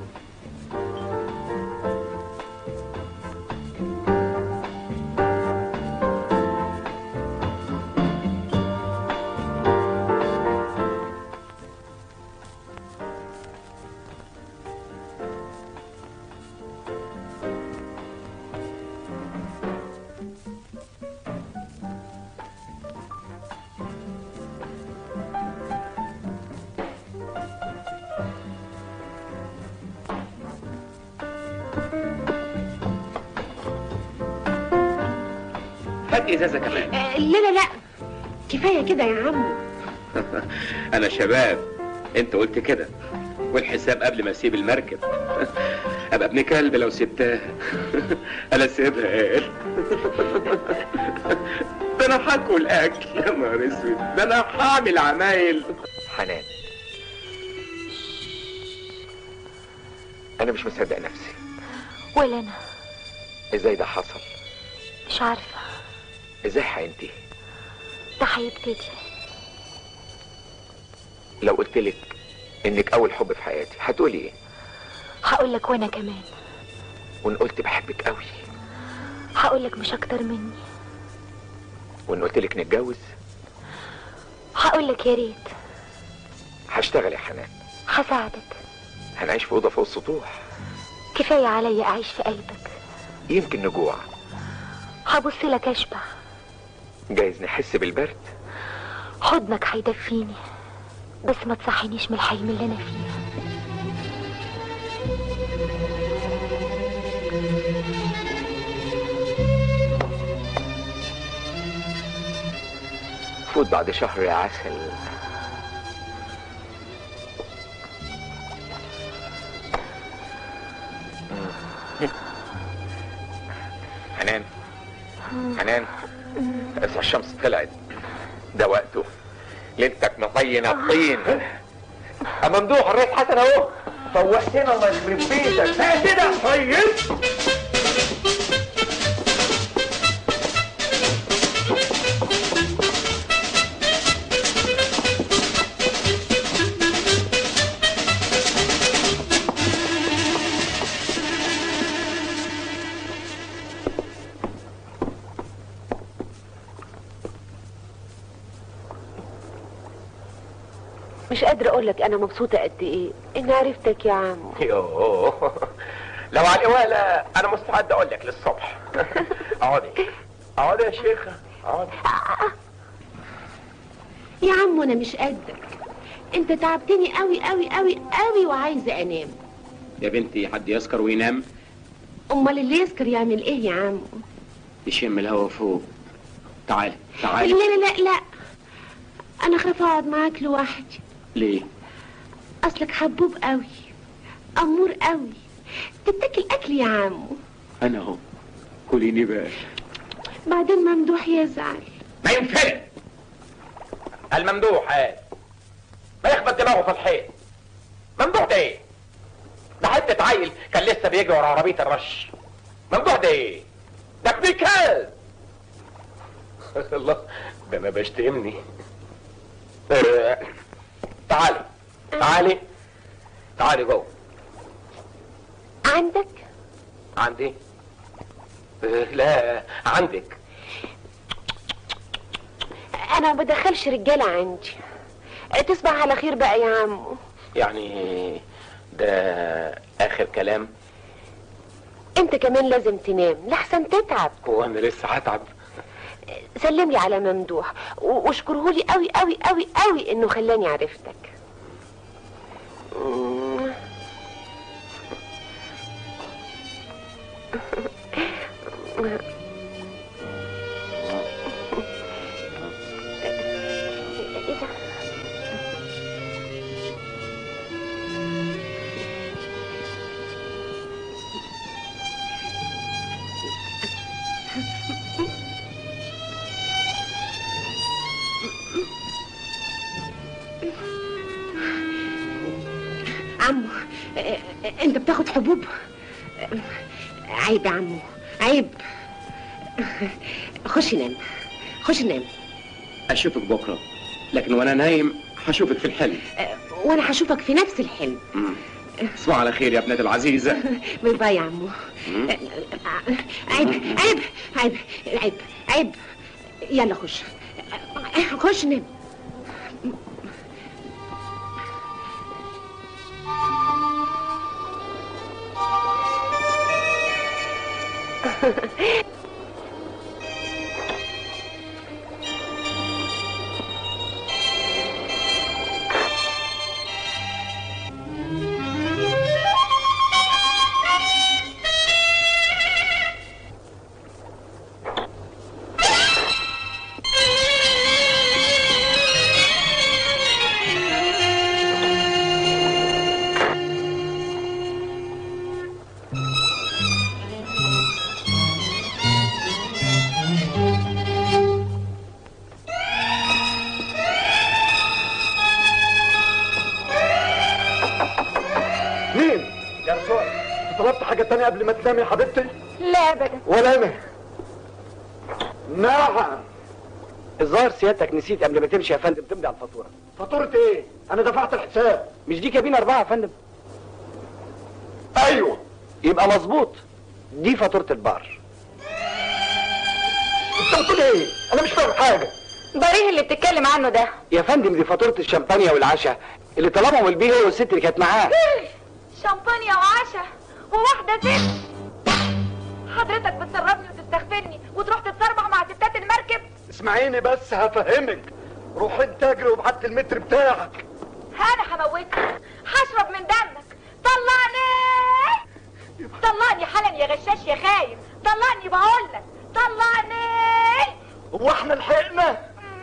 هات ازازه كمان آه، لا لا لا كفايه كده يا عمو انا شباب انت قلت كده والحساب قبل ما اسيب المركب ابقى ابن كلب لو سبتها انا سيبها ايه ده انا هاكل اكل يا نهار اسود ده انا هعمل عمايل حنان انا مش مصدق نفسي ولا انا ازاي ده حصل مش عارفة ازاي هينتهي ده هيبتدي لو قلت لك انك اول حب في حياتي هتقولي ايه هقول لك وانا كمان وان قلت بحبك قوي هقول لك مش اكتر مني وان قلت لك نتجوز هقول لك يا ريت هشتغل يا حنان هساعدك هنعيش في اوضه فوق السطوح كفاية عليا اعيش في قلبك يمكن نجوع هبص لك اشبع جايز نحس بالبرد حضنك هيدفيني بس ما تصحينيش من الحلم اللي انا فيه فوت بعد شهر يا عسل حنان حنان بس الشمس طلعت ده وقته ليلتك مطين الطين اما ممدوح الرئيس حسن اهو فوقتنا الله يخرب بيتك ها كده طيب مش قادرة اقول لك انا مبسوطة قد ايه ان عرفتك يا عمو يوه لو على القوالة انا مستعد اقول لك للصبح اقعدي اقعدي يا شيخة اقعدي يا عمو انا مش قدك انت تعبتني قوي قوي قوي قوي وعايزة انام يا بنتي حد يسكر وينام امال اللي يسكر يعمل ايه يا عمو يشم الهوا فوق تعالى لا تعالى لا لا لا انا خاف اقعد معاك لوحدي ليه اصلك حبوب قوي امور قوي تتاكل اكل يا عمو انا اهو كليني بقى بعدين ممدوح يزعل ما ينفرق الممدوح قال ما يخبط دماغه في الحيط ممدوح ده ايه ده حته عيل كان لسه بيجري ورا عربيه الرش ممدوح ده ايه ده ابن كلب الله ده انا بشتمني آه، تعالي تعالي تعالي جوه عندك عندي آه، لا عندك انا ما بدخلش رجاله عندي تصبح على خير بقى يا عمو يعني ده اخر كلام انت كمان لازم تنام لحسن تتعب هو انا لسه هتعب سلم لي على ممدوح و- واشكره لي قوي قوي قوي قوي انه خلاني عرفتك مم. ايه ده عمو آه، آه، انت بتاخد حبوب آه، عيب يا عمو عيب خش نام خش نام اشوفك بكره لكن وانا نايم هشوفك في الحلم آه، وانا هشوفك في نفس الحلم تصبح على خير يا ابنتي العزيزه باي باي يا عمو مم. آه، عيب عيب عيب عيب عيب يلا خش آه، خش نام مين؟ يا رسول طلبت حاجة تانية قبل ما تنام يا حبيبتي؟ لا ابدا ولا أنا نعم الظاهر سيادتك نسيت قبل ما تمشي يا فندم تمضي على الفاتوره فاتورة إيه؟ أنا دفعت الحساب مش دي كابين اربعه يا فندم أيوه يبقى مظبوط دي فاتوره البار أنت بتقول إيه؟ أنا مش فاهم حاجة ضريح اللي بتتكلم عنه ده يا فندم دي فاتوره الشمبانيا والعشاء اللي طلبهم البيه هو والست اللي كانت معاه شامبانيا وعشاء وواحدة ست حضرتك بتسربني وتستغفلني وتروح تتصربح مع ستات المركب اسمعيني بس هفهمك روح انت اجري وابعت لي المتر بتاعك انا هموتك هشرب من دمك طلعني طلعني حالا يا غشاش يا خايف طلعني بقولك طلعني هو احنا لحقنا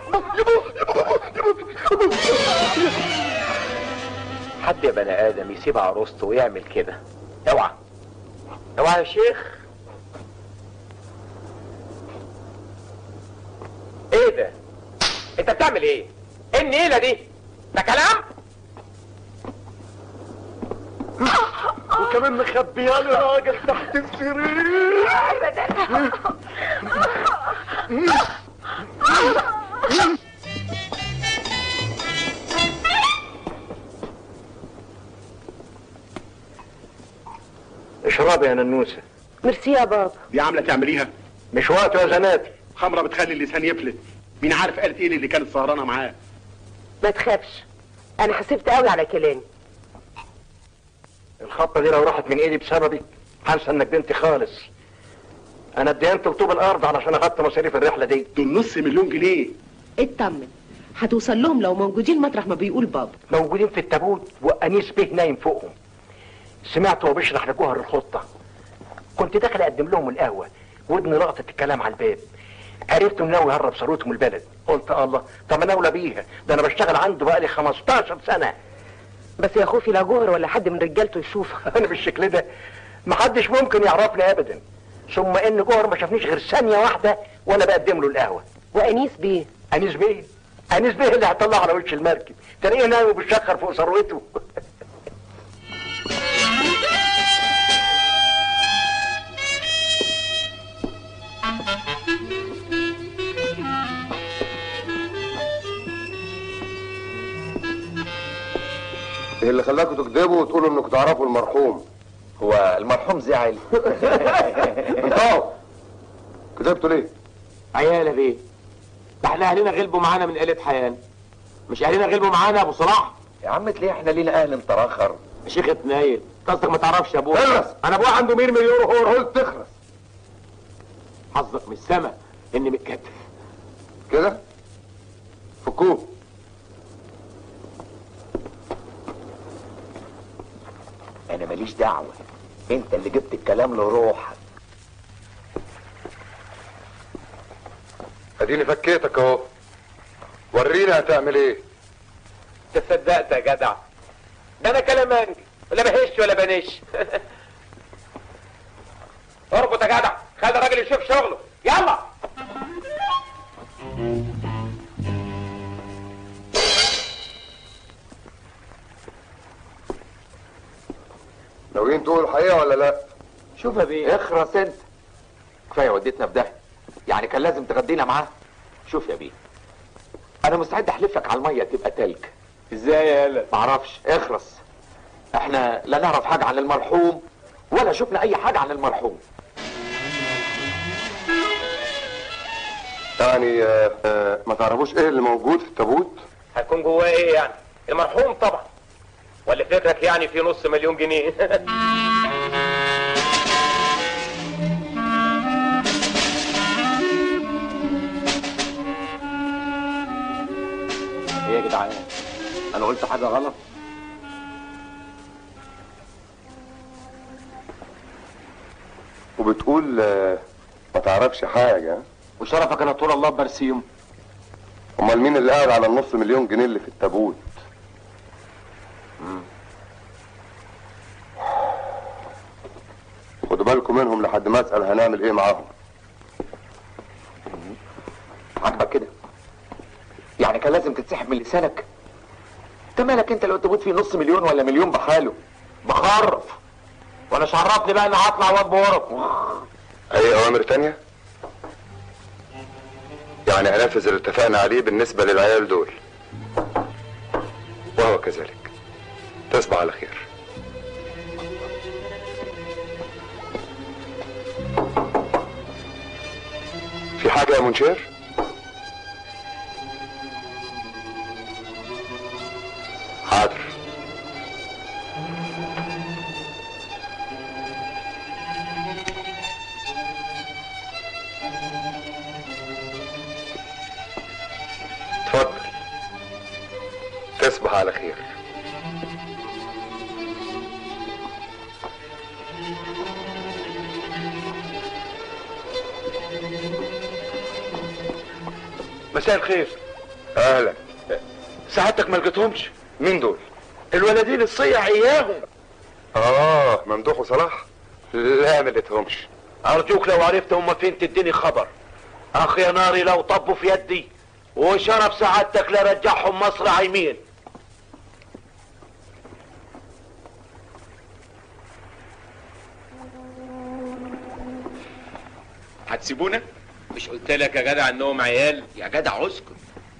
حد يا بني ادم يسيب عروسته ويعمل كده اوعى اوعى يا شيخ ايه ده انت بتعمل ايه ايه النيله دي ده كلام وكمان مخبيه لي راجل تحت السرير اشربي يا ننوسه ميرسي يا بابا دي عامله تعمليها مش وقته يا زناتي خمره بتخلي اللسان يفلت مين عارف قالت ايه اللي كانت سهرانه معاه ما تخافش انا حسبت قوي على كلامي الخطه دي لو راحت من ايدي بسببي هنسى انك بنتي خالص انا ادينت طوب الارض علشان اغطي مصاريف الرحله دي دول نص مليون جنيه اطمن هتوصل لهم لو موجودين مطرح ما بيقول بابا موجودين في التابوت وانيس به نايم فوقهم سمعت وهو بيشرح لجوهر الخطه كنت داخل اقدم لهم القهوه ودني لقطت الكلام على الباب عرفت انه ناوي يهرب ثروته من البلد قلت الله طب انا اولى بيها ده انا بشتغل عنده بقالي 15 سنه بس يا خوفي لا جوهر ولا حد من رجالته يشوفك انا بالشكل ده محدش ممكن يعرفني ابدا ثم ان جوهر ما شافنيش غير ثانيه واحده وانا بقدم له القهوه وانيس بيه انيس بيه انيس بيه اللي هطلع على وش المركب تلاقيه ناوي بيشخر فوق ثروته ايه اللي خلاكم تكذبوا وتقولوا انكم تعرفوا المرحوم هو المرحوم زعل انتوا كذبتوا ليه عيالة بيه ده احنا اهلنا غلبوا معانا من قلة حيان مش اهلنا غلبوا معانا يا ابو صلاح يا عم تلاقي احنا لينا اهل متراخر يا شيخ اتنايل قصدك ما تعرفش ابوه اخرس. انا ابويا عنده 100 مليون وهو قلت تخرس حظك من السما اني متكتف كده فكوه انا ماليش دعوة انت اللي جبت الكلام لروحك اديني فكيتك اهو ورينا هتعمل ايه تصدقت يا جدع ده انا كلامانجي ولا بهش ولا بنش اربط يا جدع خلي الراجل يشوف شغله يلا ناويين تقولوا الحقيقه ولا لا شوف يا بيه اخرس انت كفايه وديتنا في داهيه يعني كان لازم تغدينا معاه شوف يا بيه انا مستعد احلف لك على الميه تبقى تلج ازاي يا هلا معرفش اخرس احنا لا نعرف حاجه عن المرحوم ولا شفنا اي حاجه عن المرحوم يعني آه، آه، ما تعرفوش ايه اللي موجود في التابوت هيكون جواه ايه يعني المرحوم طبعا ولا فكرك يعني في نص مليون جنيه ايه يا جدعان انا قلت حاجه غلط وبتقول آه، ما تعرفش حاجه وشرفك انا طول الله برسيم امال مين اللي قاعد على النص مليون جنيه اللي في التابوت خدوا بالكم منهم لحد ما اسال هنعمل ايه معاهم عاجبك كده يعني كان لازم تتسحب من لسانك انت مالك انت لو تموت فيه نص مليون ولا مليون بحاله بخرف وانا شرفني بقى اني هطلع واد بورق اي اوامر تانية يعني هنفذ اللي اتفقنا عليه بالنسبة للعيال دول وهو كذلك تصبح على خير في حاجة يا منشير؟ حاضر اتفضل تصبح على خير مساء الخير اهلا سعادتك ما لقيتهمش مين دول؟ الولدين الصيع اياهم اه ممدوح وصلاح لا ما لقيتهمش ارجوك لو عرفت هم فين تديني خبر اخ يا ناري لو طبوا في يدي وشرف سعادتك لرجعهم مصر عيمين هتسيبونا مش قلت لك يا جدع انهم عيال يا جدع اسكت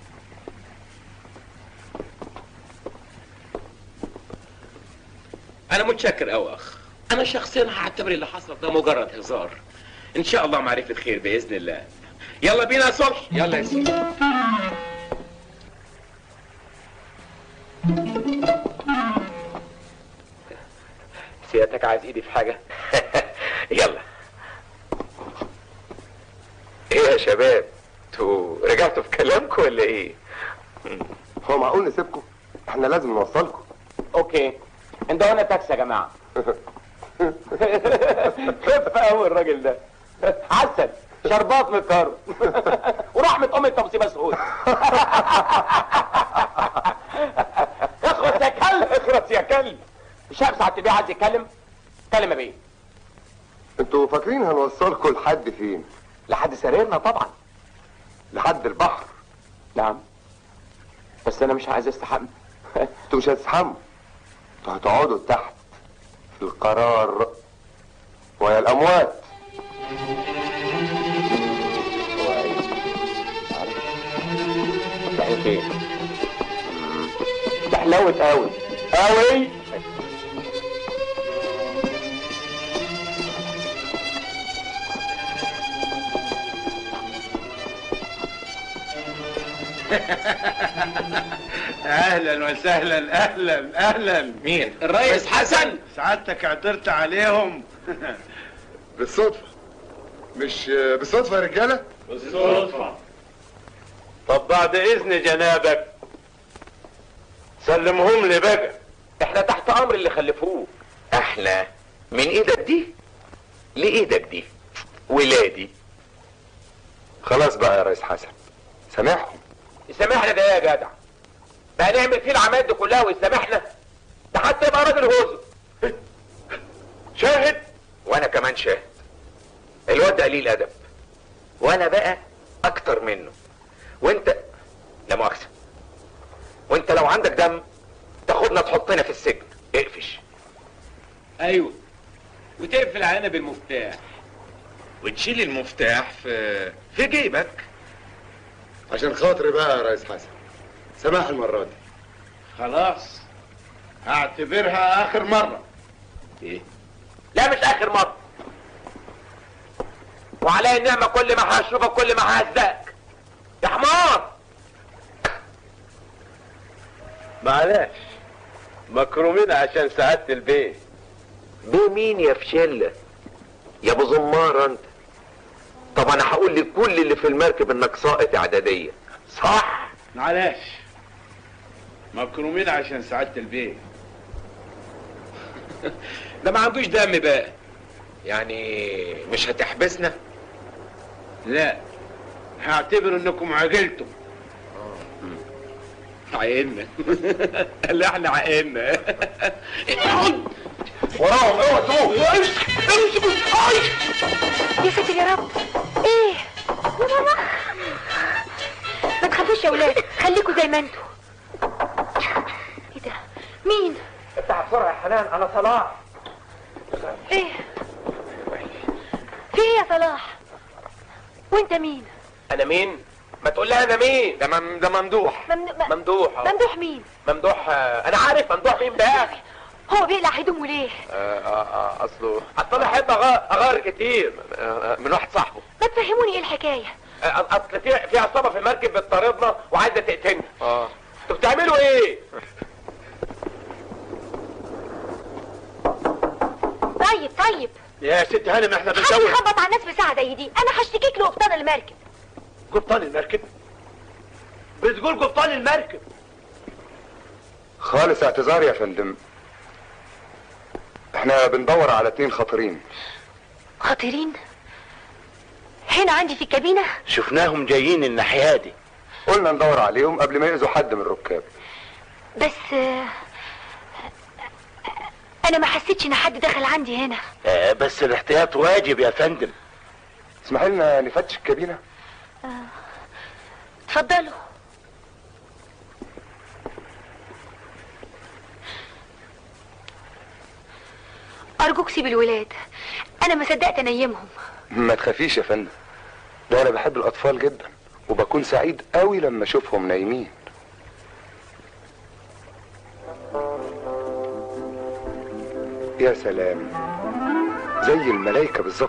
انا متشكر قوي اخ انا شخصيا هعتبر اللي حصل ده مجرد هزار ان شاء الله معرفة خير باذن الله يلا بينا يا صلح يلا يا سيدي سيادتك عايز ايدي في حاجة يلا ايه يا شباب انتوا رجعتوا في كلامكم ولا ايه هو معقول نسيبكم؟ احنا لازم نوصلكم اوكي انت وانا تاكسي يا جماعه خف قوي الراجل ده عسل شربات من الكرم ورحمة أم التمصيب مسعود اخرس يا كلب اخرس يا كلب الشاب ساعة البيع عايز يتكلم اتكلم يا بيه انتوا فاكرين هنوصلكم لحد فين؟ لحد سريرنا طبعا لحد البحر نعم بس انا مش عايز استحمل انتوا مش هتسحموا انتوا هتقعدوا تحت في القرار ويا الاموات فين ده حلاوة قوي قوي اهلا وسهلا اهلا اهلا مين الريس حسن سعادتك عثرت عليهم بالصدفة مش بالصدفة يا رجالة؟ بالصدفة طب بعد اذن جنابك سلمهم لي بقى احنا تحت امر اللي خلفوه احنا من ايدك دي لايدك دي ولادي خلاص بقى يا ريس حسن سامحهم يسامحنا ده إيه يا جدع بقى نعمل فيه العمايل دي كلها ويسامحنا ده حتى يبقى راجل هوزه شاهد وانا كمان شاهد الواد ده قليل ادب وانا بقى اكتر منه وانت لا مؤاخذه وانت لو عندك دم تاخدنا تحطنا في السجن اقفش ايوه وتقفل علينا بالمفتاح وتشيل المفتاح في في جيبك عشان خاطري بقى يا ريس حسن سماح المرة دي خلاص هعتبرها اخر مرة ايه لا مش اخر مرة وعليا النعمة كل ما هشوفك كل ما ههزقك يا حمار معلش مكرومين عشان سعادة البيت بيه مين يا فشلة يا ابو زمار انت طب انا هقول لكل اللي في المركب انك ساقط اعدادية صح معلش مكرومين عشان سعادة البيت ده ما عندوش دم بقى يعني مش هتحبسنا لا هعتبر انكم عجلتم عقلنا اللي احنا عقلنا وراهم اوعى تقوم يا ساتر يا رب ايه يا ماما ما تخافوش يا ولاد خليكوا زي ما انتوا ايه ده مين افتح بسرعة يا حنان انا صلاح ايه في ايه يا صلاح وانت مين انا مين ما تقول لها انا مين ده مم... ده ممدوح ممدوح ممدوح آه. ممدوح مين ممدوح آه، انا عارف ممدوح مين بقى هو بيقلع هدومه ليه آه آه آه اصله اصل انا احب أغار, اغار كتير آه آه، من واحد صاحبه ما تفهموني ايه الحكايه آه اصل في في عصابه في المركب بتطاردنا وعايزه تقتلنا اه انتوا بتعملوا ايه طيب طيب يا ست هانم احنا حد بنسوي يخبط على الناس بساعة زي دي انا هشتكيك لقبطان المركب قبطان المركب بتقول قبطان المركب خالص اعتذار يا فندم احنا بندور على اتنين خطرين خطيرين هنا عندي في الكابينة شفناهم جايين الناحية دي قلنا ندور عليهم قبل ما يأذوا حد من الركاب بس آه، انا ما حسيتش ان حد دخل عندي هنا آه بس الاحتياط واجب يا فندم اسمح لنا نفتش الكابينة اتفضلوا ارجوك سيب الولاد انا ما صدقت انيمهم ما تخافيش يا فندم ده انا بحب الاطفال جدا وبكون سعيد قوي لما اشوفهم نايمين يا سلام زي الملايكة بالظبط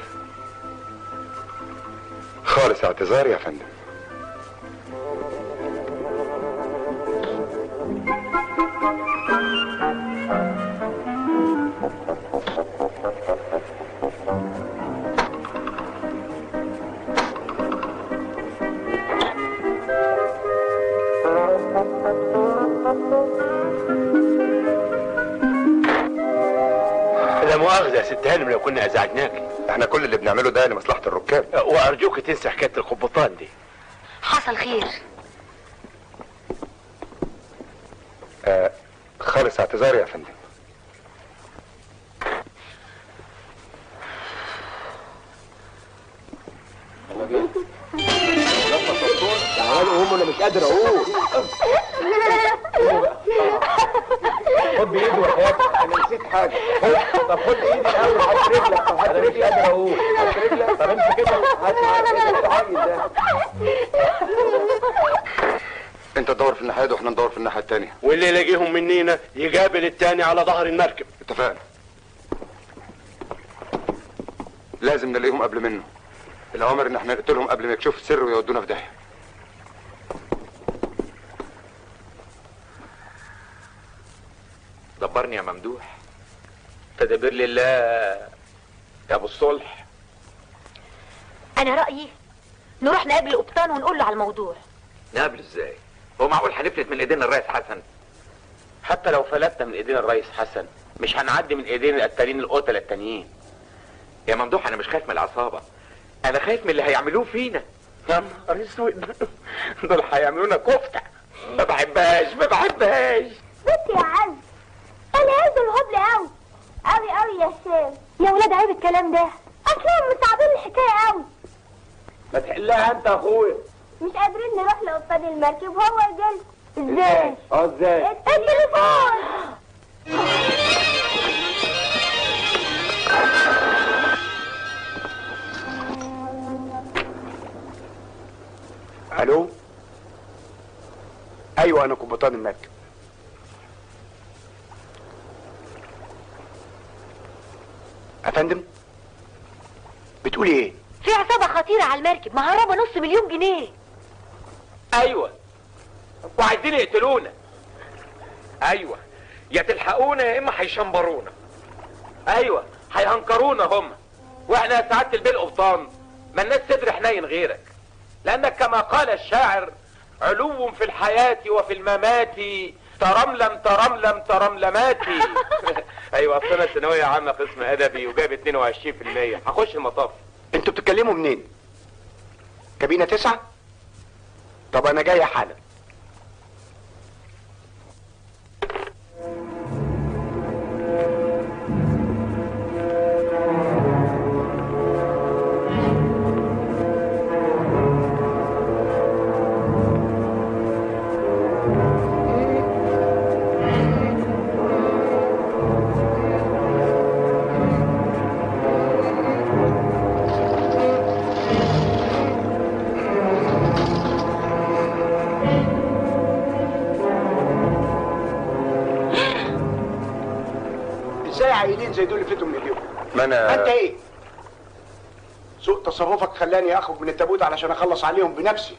خالص اعتذار يا فندم لا مؤاخذة يا ست هانم لو كنا ازعجناك احنا كل اللي بنعمله ده لمصلحة الركاب وارجوك تنسى حكاية القبطان دي حصل خير آه خالص اعتذار يا فندم تعالوا هم انا مش قادر اقول خد بايدي وحياتك انا نسيت حاجه طب خد ايدي الاول حط رجلك طب حط رجلك قادر اقول حط رجلك طب امسك كده هات معاك كده حاجه ده تدور في الناحيه دي واحنا ندور في الناحيه التانية واللي يلاقيهم منينا يقابل التاني على ظهر المركب اتفقنا لازم نلاقيهم قبل منه الاوامر ان احنا نقتلهم قبل ما يكشفوا السر ويودونا في داهيه دبرني يا ممدوح تدبر لله يا ابو الصلح انا رايي نروح نقابل القبطان ونقول له على الموضوع نقابل ازاي هو معقول هنفلت من ايدينا الرئيس حسن حتى لو فلتنا من ايدين الرئيس حسن مش هنعدي من ايدين القتالين القتله التانيين يا ممدوح انا مش خايف من العصابه انا خايف من اللي هيعملوه فينا يا نهار اسود دول هيعملونا كفته ما بحبهاش ما بحبهاش بس يا عز انا عايز الهبل قوي قوي قوي يا هشام يا ولاد عيب الكلام ده اصلا مصعبين الحكايه قوي ما تحلها انت يا اخويا مش قادرين نروح لقبطان المركب وهو جالس ازاي اه ازاي التليفون الو ايوه انا قبطان المركب افندم بتقولي ايه في عصابه خطيره على المركب مهربه نص مليون جنيه ايوه وعايزين يقتلونا ايوه يا تلحقونا يا اما هيشمبرونا ايوه هيهنكرونا هم واحنا يا سعاده البيه القبطان ما الناس صدر حنين غيرك لانك كما قال الشاعر علو في الحياه وفي الممات ترملم ترملم ترملماتي ايوه اصل انا ثانويه عامه قسم ادبي وجايب 22% هخش المطاف انتوا بتتكلموا منين كابينه تسعة طب انا جاي حالا ازاي عيلين زي دول يفلتوا من ايديهم ما انا انت ايه سوء تصرفك خلاني اخرج من التابوت علشان اخلص عليهم بنفسي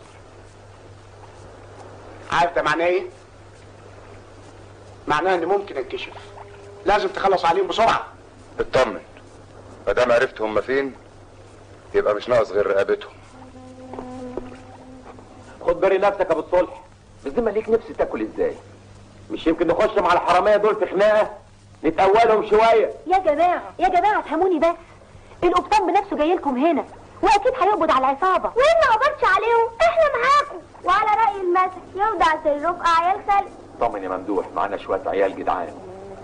عارف ده معناه ايه معناه ان ممكن انكشف لازم تخلص عليهم بسرعه اطمن ما دام عرفت هم فين يبقى مش ناقص غير رقبتهم خد بالي نفسك يا ابو الصلح بالذمه ليك نفسي تاكل ازاي مش يمكن نخش مع الحراميه دول في خناقه نتأولهم شويه يا جماعه يا جماعه افهموني بس القبطان بنفسه جاي لكم هنا واكيد هيقبض على العصابه وين ما قبضش عليهم احنا معاكم وعلى راي المثل يوضع سركم عيال خلق طمن يا ممدوح معانا شويه عيال جدعان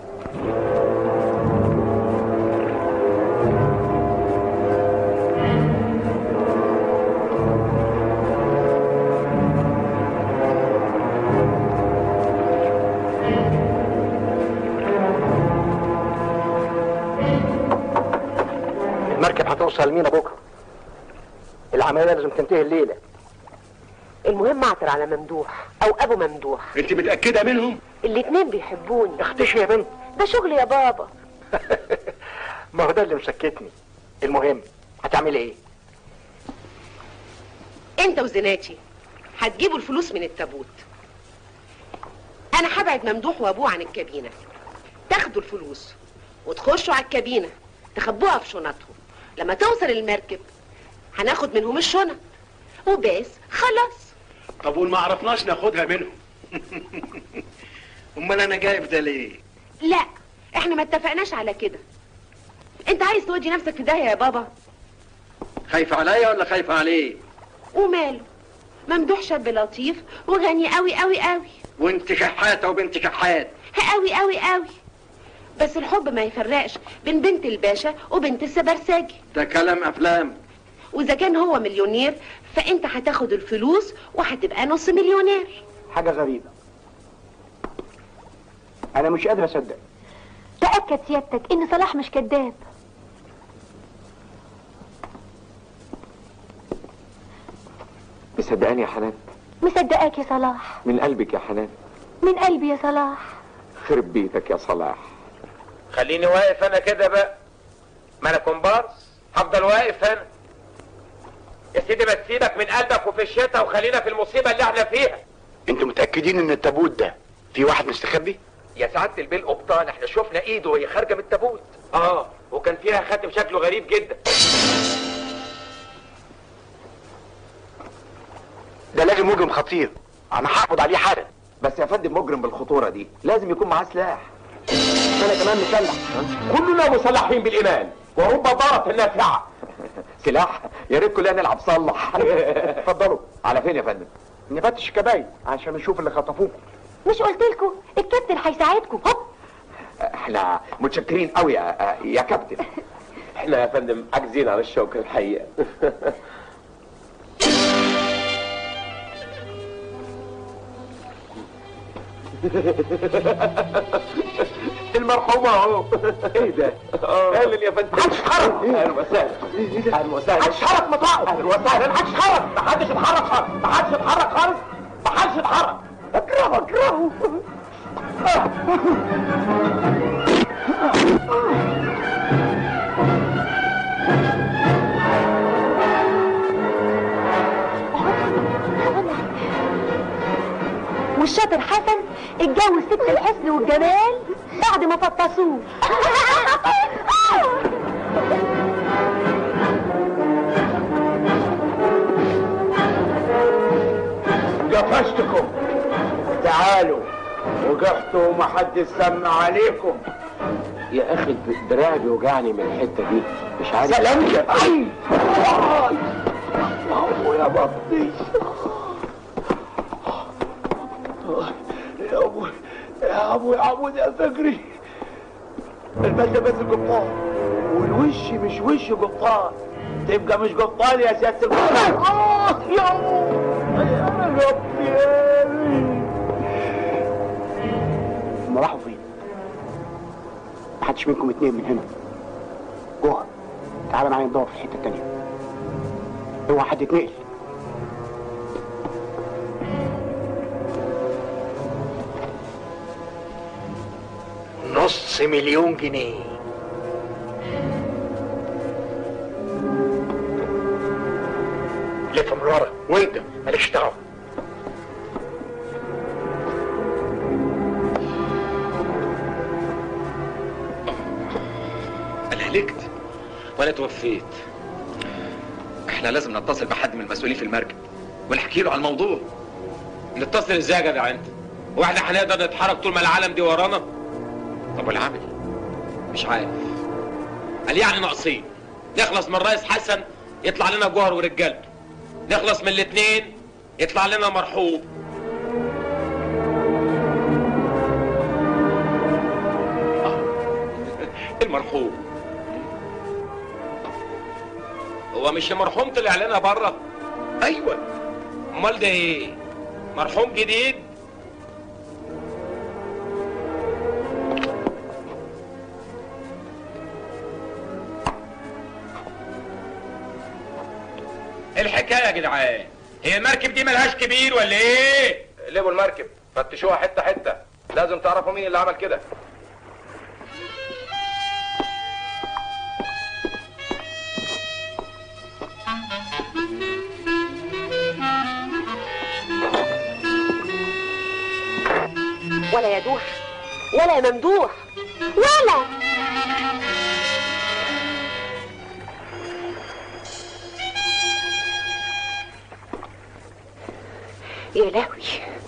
المركب هتوصل مينا بكره العمليه لازم تنتهي الليله المهم اعثر على ممدوح او ابو ممدوح انت متاكده منهم الاتنين بيحبوني اختشي يا بنت ده شغل يا بابا ما هو ده اللي مسكتني المهم هتعملي ايه انت وزناتي هتجيبوا الفلوس من التابوت انا هبعد ممدوح وابوه عن الكابينه تاخدوا الفلوس وتخشوا على الكابينه تخبوها في شنطهم لما توصل المركب هناخد منهم الشنط وبس خلاص طب وما عرفناش ناخدها منهم امال انا جايب ده ليه لا احنا ما اتفقناش على كده انت عايز تودي نفسك في داهيه يا بابا خايف عليا ولا خايف عليه وماله ممدوح شاب لطيف وغني قوي قوي قوي وانت شحاته وبنت شحات قوي قوي قوي بس الحب ما يفرقش بين بنت الباشا وبنت السبرساجي ده كلام افلام واذا كان هو مليونير فانت هتاخد الفلوس وهتبقى نص مليونير حاجه غريبه انا مش قادر اصدق تاكد سيادتك ان صلاح مش كذاب مصدقاني يا حنان مصدقاك يا صلاح من قلبك يا حنان من قلبي يا صلاح خرب بيتك يا صلاح خليني واقف انا كده بقى ما انا كومبارس هفضل واقف هنا يا سيدي ما تسيبك من قلبك وفي الشتاء وخلينا في المصيبه اللي احنا فيها انتوا متاكدين ان التابوت ده في واحد مستخبي يا سعادة البيه القبطان احنا شفنا ايده وهي خارجة من التابوت اه وكان فيها خاتم شكله غريب جدا ده لازم مجرم خطير انا هقبض عليه حالا بس يا فندم مجرم بالخطورة دي لازم يكون معاه سلاح انا كمان مسلح كلنا مسلحين بالايمان ورب ضارة نافعة سلاح يا ريت كلنا نلعب صلح اتفضلوا على فين يا فندم نفتش الكباين عشان نشوف اللي خطفوكم مش قلت لكم الكابتن هيساعدكم هوب احنا متشكرين قوي يا, يا كابتن احنا يا فندم عاجزين على الشوكة الحقيقة المرحومة اهو ايه ده؟ اهلا يا فندم محدش اتحرك اهلا وسهلا اهلا وسهلا محدش اتحرك مطاعم اهلا وسهلا محدش اتحرك محدش اتحرك خالص محدش اتحرك خالص محدش اتحرك اكرهه اكرهه والشاطر حسن اتجوز ست الحسن والجمال بعد ما فطسوه قفشتكم تعالوا وقفتوا ومحدش سمع عليكم يا اخي دراعي بيوجعني من الحته دي مش عارف سلامتك اي أبو يا بطني يا ابو يا ابو يا ابو يا فكري البلد بس قبطان والوش مش وش قبطان تبقى مش قبطان يا سيادة القبطان آه يا ابو يا ربي هم راحوا فين؟ محدش منكم اتنين من هنا جوه تعالى معايا ندور في الحته التانيه اوعى حد يتنقل نص مليون جنيه لف من ورا وانت مالكش دعوه انا هلكت وانا توفيت احنا لازم نتصل بحد من المسؤولين في المركب ونحكي له على الموضوع نتصل ازاي يا جدع انت هو احنا هنقدر نتحرك طول ما العالم دي ورانا طب والعمل مش عارف قال يعني ناقصين نخلص من الرئيس حسن يطلع لنا جوهر ورجالته نخلص من الاثنين يطلع لنا مرحوم المرحوم هو مش المرحوم طلع لنا بره ايوه امال ده ايه مرحوم جديد الحكايه يا جدعان هي المركب دي ملهاش كبير ولا ايه قلبوا المركب فتشوها حته حته لازم تعرفوا مين اللي عمل كده ولا يا دوح ولا يا ممدوح ولا يا لهوي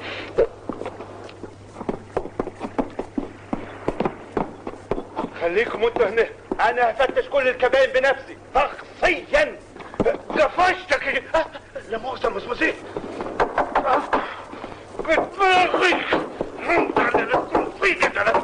خليكم انتوا هنا انا هفتش كل الكباين بنفسي شخصيا قفشتك آه، لا مؤاخذة مسمسين بدماغي انت على نصيبي ده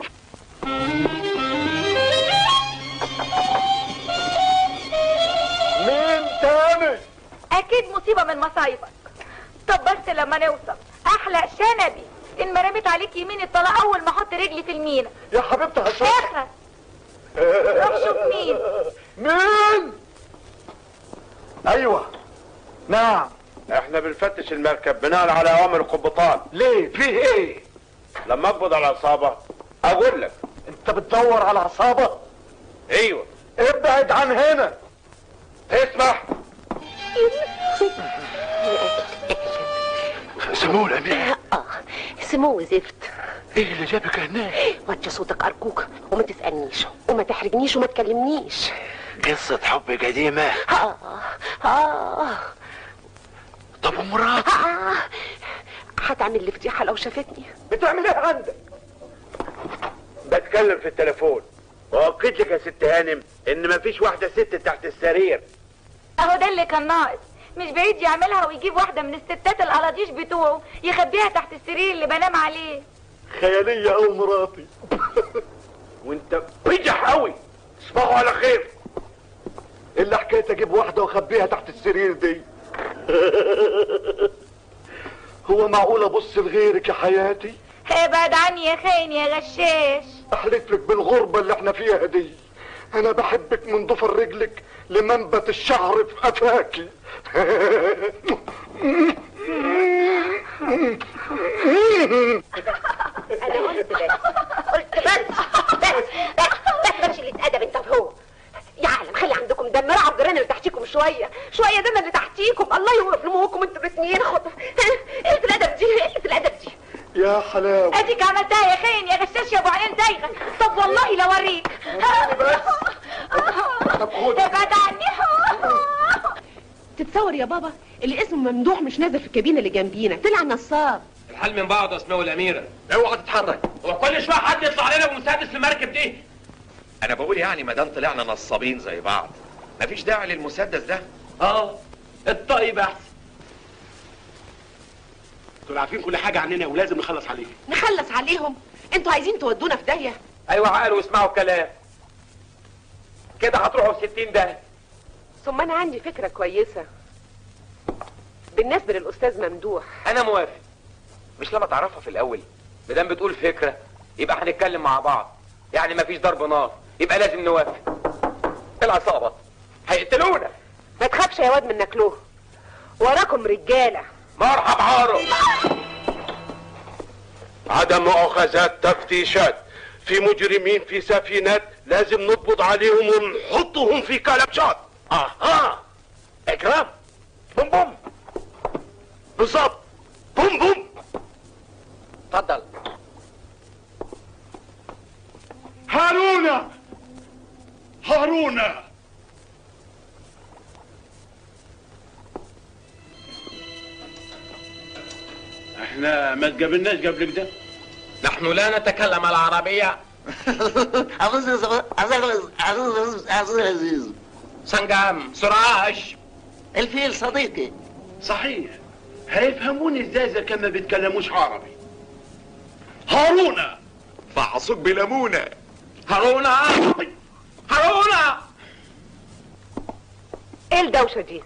مين تاني اكيد مصيبه من مصايبك طب بس لما نوصل احلق شنبي ان ما رميت عليك يمين الطلاق اول ما احط رجلي في المينا يا حبيبتي هشوف اخر روح شوف مين مين ايوه نعم احنا بنفتش المركب بناء على اوامر القبطان ليه في ايه لما اقبض على العصابه اقول لك انت بتدور على عصابه ايوه ابعد عن هنا اسمع سمو الامير اه سمو زفت ايه اللي جابك هناك وطي صوتك ارجوك وما تسالنيش وما تحرجنيش وما تكلمنيش قصة حب قديمة اه اه طب ومراتي آه. هتعمل لي فضيحه لو شافتني بتعمل ايه عندك بتكلم في التليفون واكد لك يا ست هانم ان مفيش واحده ست تحت السرير اهو ده اللي كان ناقص مش بعيد يعملها ويجيب واحدة من الستات القلاطيش بتوعه يخبيها تحت السرير اللي بنام عليه خيالية او مراتي وانت بجح قوي تصبحوا على خير اللي حكاية اجيب واحدة واخبيها تحت السرير دي هو معقول ابص لغيرك يا حياتي ابعد عني يا خاين يا غشاش احلف لك بالغربة اللي احنا فيها دي انا بحبك من ضفر رجلك لمنبت الشعر في قفاكي انا قلت بس قلت بس بس بس بس مش اللي اتأدب انت وهو يا عالم خلي عندكم دم رعب الجيران اللي تحتيكم شويه شويه دم اللي تحتيكم الله يوقف لموكم انتوا الاثنين خد قلة الادب دي قلة الادب دي يا حلاوة اديك عملتها يا خاين يا غشاش يا ابو عينين دايغه طب والله لو اوريك ابعد عني تتصور يا بابا اللي اسمه ممدوح مش نازل في الكابينه اللي جنبينا طلع نصاب الحال من بعض يا اسماء الاميره اوعى تتحرك هو كل شويه حد يطلع علينا بمسدس في المركب دي انا بقول يعني ما دام طلعنا نصابين زي بعض مفيش داعي للمسدس ده اه الطيب احسن دول عارفين كل حاجة عننا ولازم نخلص عليهم نخلص عليهم انتوا عايزين تودونا في داهيه ايوه عقلوا واسمعوا الكلام كده هتروحوا في 60 ده ثم انا عندي فكره كويسه بالنسبه للاستاذ ممدوح انا موافق مش لما تعرفها في الاول مادام بتقول فكره يبقى هنتكلم مع بعض يعني مفيش ضرب نار يبقى لازم نوافق العصابه هيقتلونا ما تخافش يا واد من نكلوه وراكم رجاله مرحب عارو عدم مؤاخذات تفتيشات في مجرمين في سفينات لازم نقبض عليهم ونحطهم في كلبشات اها اكرام بوم بوم بالظبط بوم بوم اتفضل هارونا هارونا احنا ما تقابلناش قبل كده نحن لا نتكلم العربيه سنجام سراج الفيل صديقي صحيح هيفهموني ازاي اذا كان ما بيتكلموش عربي هارونا فاعصب بليمونه هارونا هارونا ايه الدوشه دي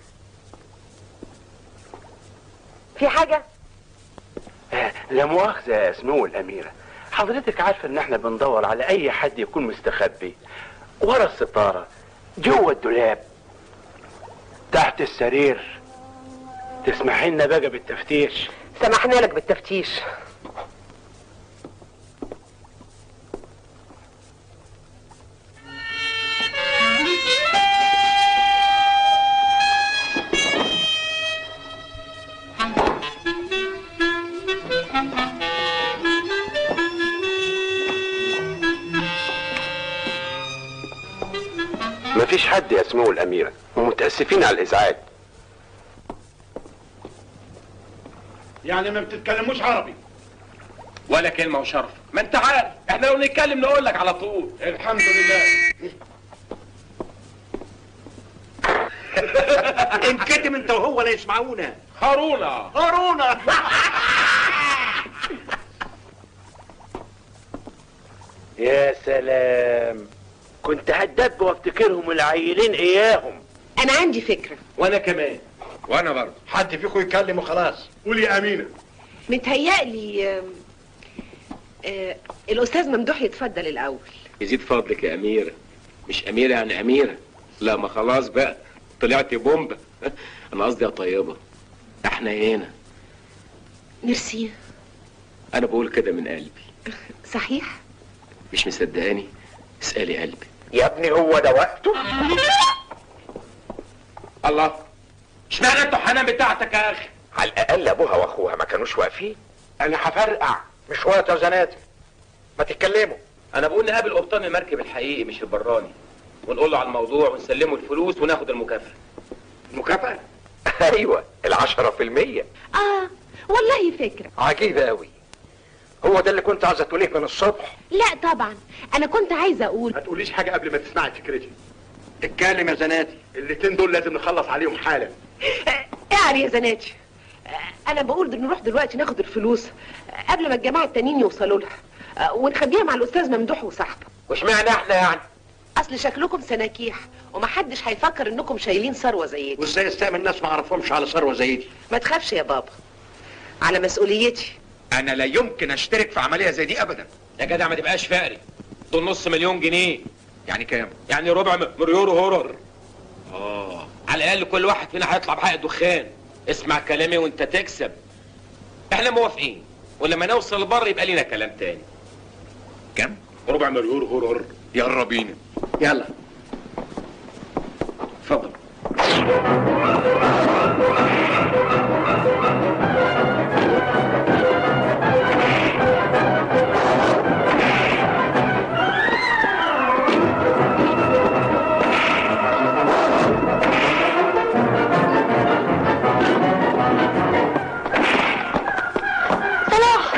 في حاجه لا مؤاخذة يا سمو الأميرة حضرتك عارفة إن إحنا بندور على أي حد يكون مستخبي ورا الستارة جوه الدولاب تحت السرير تسمحي لنا بقى بالتفتيش سمحنا لك بالتفتيش مفيش حد يا سمو الأميرة ومتأسفين على الإزعاج يعني ما بتتكلموش عربي ولا كلمه وشرف ما انت عارف احنا لو نتكلم نقول لك على طول الحمد لله انكتم انت وهو لا يسمعونا هارونا هارونا يا سلام كنت هدب وافتكرهم العيلين اياهم انا عندي فكره وانا كمان وانا برضه حد فيكم يتكلم وخلاص قولي يا امينه متهيألي آم، آه الاستاذ ممدوح يتفضل الاول يزيد فضلك يا اميره مش اميره يعني اميره لا ما خلاص بقى طلعت بومبا انا قصدي يا طيبه احنا هنا ميرسي انا بقول كده من قلبي صحيح مش مصدقاني اسالي قلبي يا ابني هو ده وقته الله اشمعنى انتوا حنان بتاعتك يا اخي على الاقل ابوها واخوها ما كانوش واقفين انا هفرقع مش وقت يا زناتي ما تتكلموا انا بقول نقابل قبطان المركب الحقيقي مش البراني ونقول له على الموضوع ونسلمه الفلوس وناخد المكافاه مكافأة ايوه العشرة في المية اه والله فكرة عجيبة قوي هو ده اللي كنت عايزة تقوليه من الصبح لا طبعا انا كنت عايزة اقول ما تقوليش حاجه قبل ما تسمعي فكرتي اتكلم يا زناتي الاتنين دول لازم نخلص عليهم حالا اعري يا زناتي آه، انا بقول نروح دلوقتي ناخد الفلوس آه، قبل ما الجماعة التانيين يوصلوا لها آه، ونخبيها مع الاستاذ ممدوح وصاحبه واشمعنى احنا يعني اصل شكلكم سناكيح ومحدش هيفكر انكم شايلين ثروة زي دي وازاي استعمل ناس ما اعرفهمش على ثروة زي دي ما تخافش يا بابا على مسؤوليتي انا لا يمكن اشترك في عمليه زي دي ابدا يا جدع ما تبقاش فقري دول نص مليون جنيه يعني كام يعني ربع م- مليون هورر اه على الاقل كل واحد فينا هيطلع بحق دخان اسمع كلامي وانت تكسب احنا موافقين ولما نوصل البر يبقى لينا كلام تاني كام ربع مليون هورر يلا بينا يلا اتفضل صلاح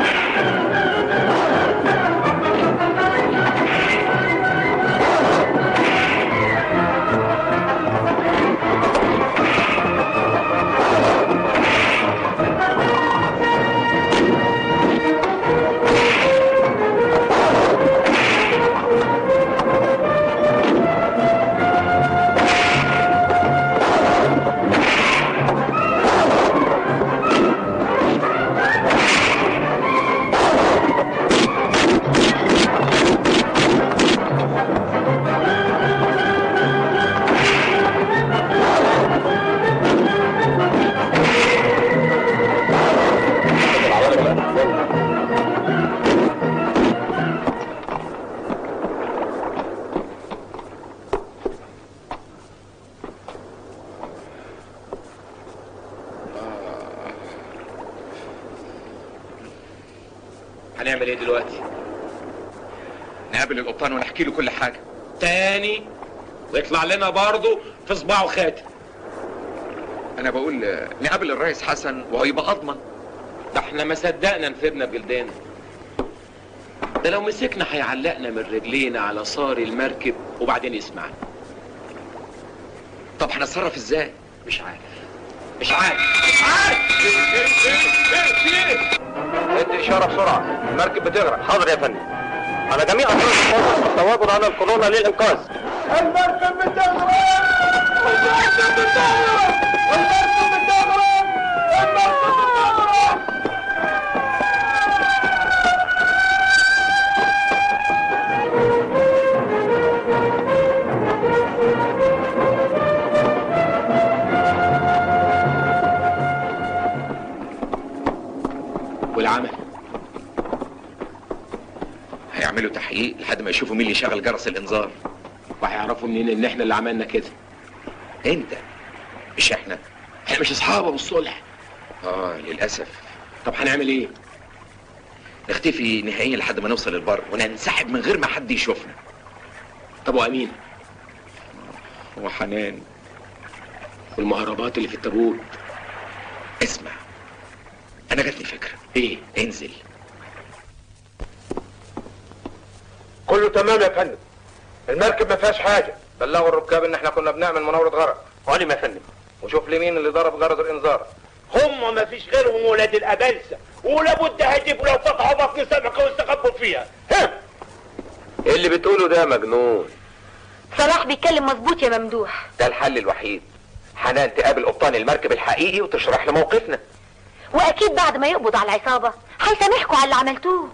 هنعمل ايه دلوقتي نقابل القبطان ونحكي له كل حاجه تاني ويطلع لنا برضه في صباعه خاتم انا بقول آه، نقابل الرئيس حسن وهيبقى اضمن ده احنا ما صدقنا نفدنا بجلدنا ده لو مسكنا هيعلقنا من رجلينا على صار المركب وبعدين يسمعنا طب هنتصرف ازاي مش عارف مش عارف مش عارف ايه ايه ايه في ايه ادي اشارة بسرعة المركب بتغرق حاضر يا فندم على جميع اطراف الموقف التواجد على القرونة للانقاذ المركب بتغرق المركب بتغرق المركب بتغرق المركب بتغرق والعمل هيعملوا تحقيق لحد ما يشوفوا مين اللي شغل جرس الانذار وهيعرفوا منين ان احنا اللي عملنا كده انت مش احنا احنا مش اصحاب ابو الصلح اه للاسف طب هنعمل ايه نختفي نهائيا لحد ما نوصل البر وننسحب من غير ما حد يشوفنا طب وامين وحنان والمهربات اللي في التابوت اسمع انا جاتلي فكره ايه انزل كله تمام يا فندم المركب ما فيهاش حاجة بلغوا الركاب ان احنا كنا بنعمل مناورة غرق علم يا فندم وشوف لي مين اللي ضرب جرس الانذار هم ما فيش غيرهم ولاد الابلسه ولابد هيجيبوا لو فتحوا بطن سمكه واستخبوا فيها ها اللي بتقوله ده مجنون صلاح بيتكلم مظبوط يا ممدوح ده الحل الوحيد حنان تقابل قبطان المركب الحقيقي وتشرح له موقفنا واكيد بعد ما يقبض على العصابة هيسامحكوا على اللي عملتوه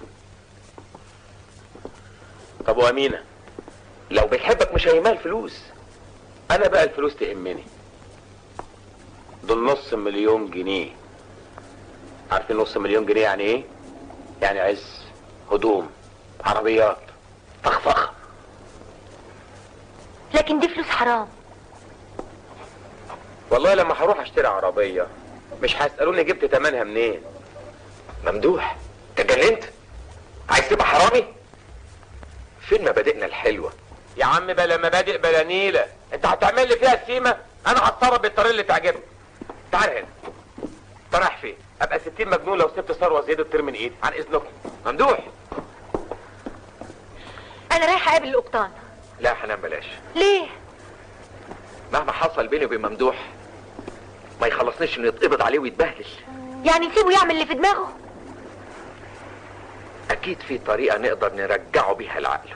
طب وامينة لو بيحبك مش هيمال فلوس انا بقى الفلوس تهمني دول نص مليون جنيه عارفين نص مليون جنيه يعني ايه يعني عز هدوم عربيات فخفخ لكن دي فلوس حرام والله لما هروح اشتري عربية مش هيسألوني جبت تمنها منين ممدوح اتجننت عايز تبقى حرامي فين مبادئنا الحلوة يا عم بلا مبادئ بلا نيلة انت هتعمل لي فيها السيمة انا هتصرف بالطريقة اللي تعجبك تعال هنا انت رايح فين ابقى ستين مجنون لو سبت ثروة زيادة تطير من ايدي عن اذنكم ممدوح انا رايحه اقابل القبطان لا حنان بلاش ليه مهما حصل بيني وبين ممدوح ما يخلصنيش انه يتقبض عليه ويتبهدل يعني نسيبه يعمل اللي في دماغه اكيد في طريقة نقدر نرجعه بيها لعقله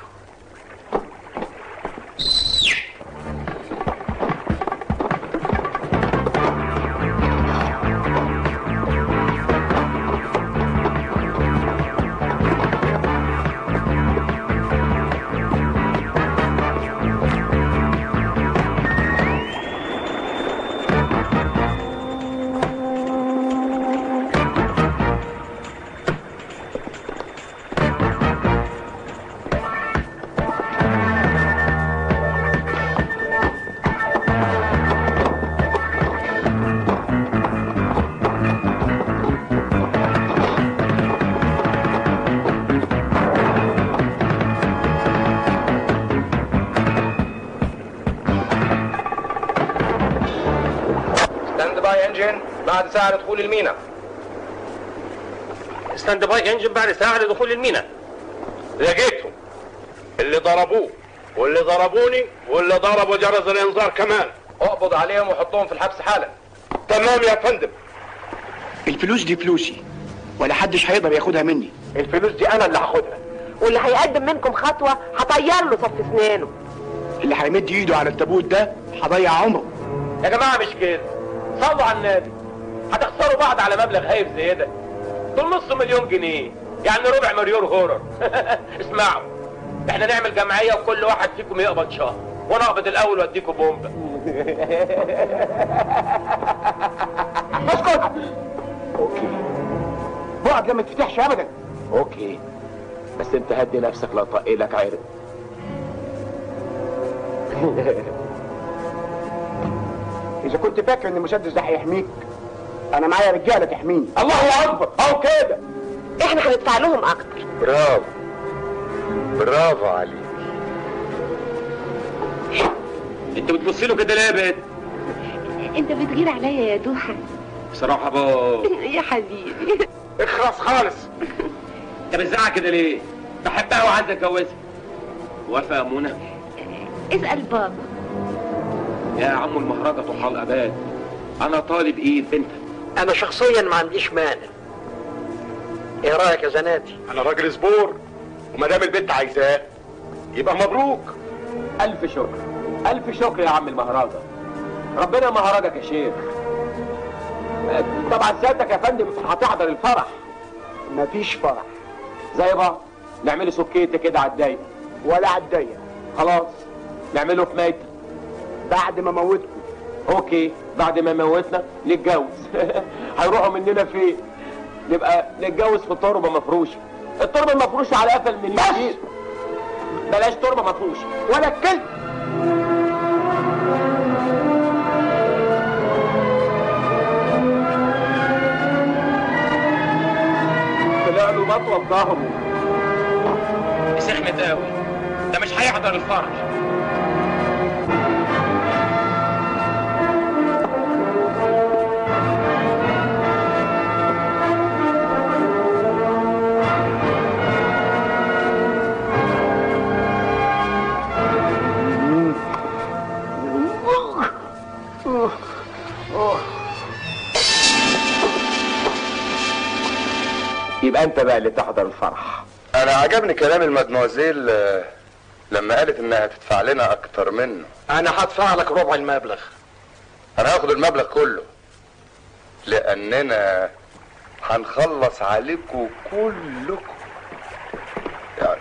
ستاند باي انجن بعد ساعة دخول المينا ستاند باي انجن بعد ساعة لدخول المينا لقيتهم اللي ضربوه واللي ضربوني واللي ضربوا جرس الانذار كمان اقبض عليهم وحطهم في الحبس حالا تمام يا فندم الفلوس دي فلوسي ولا حدش هيقدر ياخدها مني الفلوس دي انا اللي هاخدها واللي هيقدم منكم خطوة هطير له صف اسنانه اللي هيمد ايده على التابوت ده هضيع عمره يا جماعة مش كده صلوا على النبي هتخسروا بعض على مبلغ هايف زي ده دول نص مليون جنيه يعني ربع مليون هورر اسمعوا احنا نعمل جمعية وكل واحد فيكم يقبض شهر وانا اقبض الاول واديكم بومبا اسكت اوكي بعد لما تفتحش ابدا اوكي بس انت هدي نفسك لا طقلك عرق اذا كنت فاكر ان المسدس ده هيحميك انا معايا رجاله تحميني الله اكبر اهو كده احنا هندفع لهم اكتر برافو برافو عليك انت بتبص له كده ليه يا بنت انت بتغير عليا يا دوحة بصراحه بابا يا حبيبي اخرس خالص انت بتزعق كده ليه بحبها وعايز اتجوزها موافقه يا منى اسأل بابا يا عم المهرجة طحال اباد انا طالب ايد بنتك انا شخصيا ما عنديش مانع ايه رايك يا زناتي انا راجل سبور وما دام البنت عايزاه يبقى مبروك الف شكر الف شكر يا عم المهرجة ربنا مهرجك يا شيخ آه، طبعا سيادتك يا فندم هتحضر الفرح مفيش فرح زي بعض نعمله سكيته كده على الضيق ولا عالضيق خلاص نعمله في ميتة بعد ما موتكم اوكي بعد ما موتنا نتجوز هيروحوا مننا فين نبقى نتجوز في تربه مفروشه التربه المفروشه على قفل من بس بلاش تربه مفروشه ولا الكلب طلع له مطوه في ظهره سخنت قوي ده مش هيحضر الفرح يبقى انت بقى اللي تحضر الفرح انا عجبني كلام المدموزيل آه، لما قالت انها هتدفع لنا اكتر منه انا هدفع لك ربع المبلغ انا هاخد المبلغ كله لاننا هنخلص عليكم كلكم يعني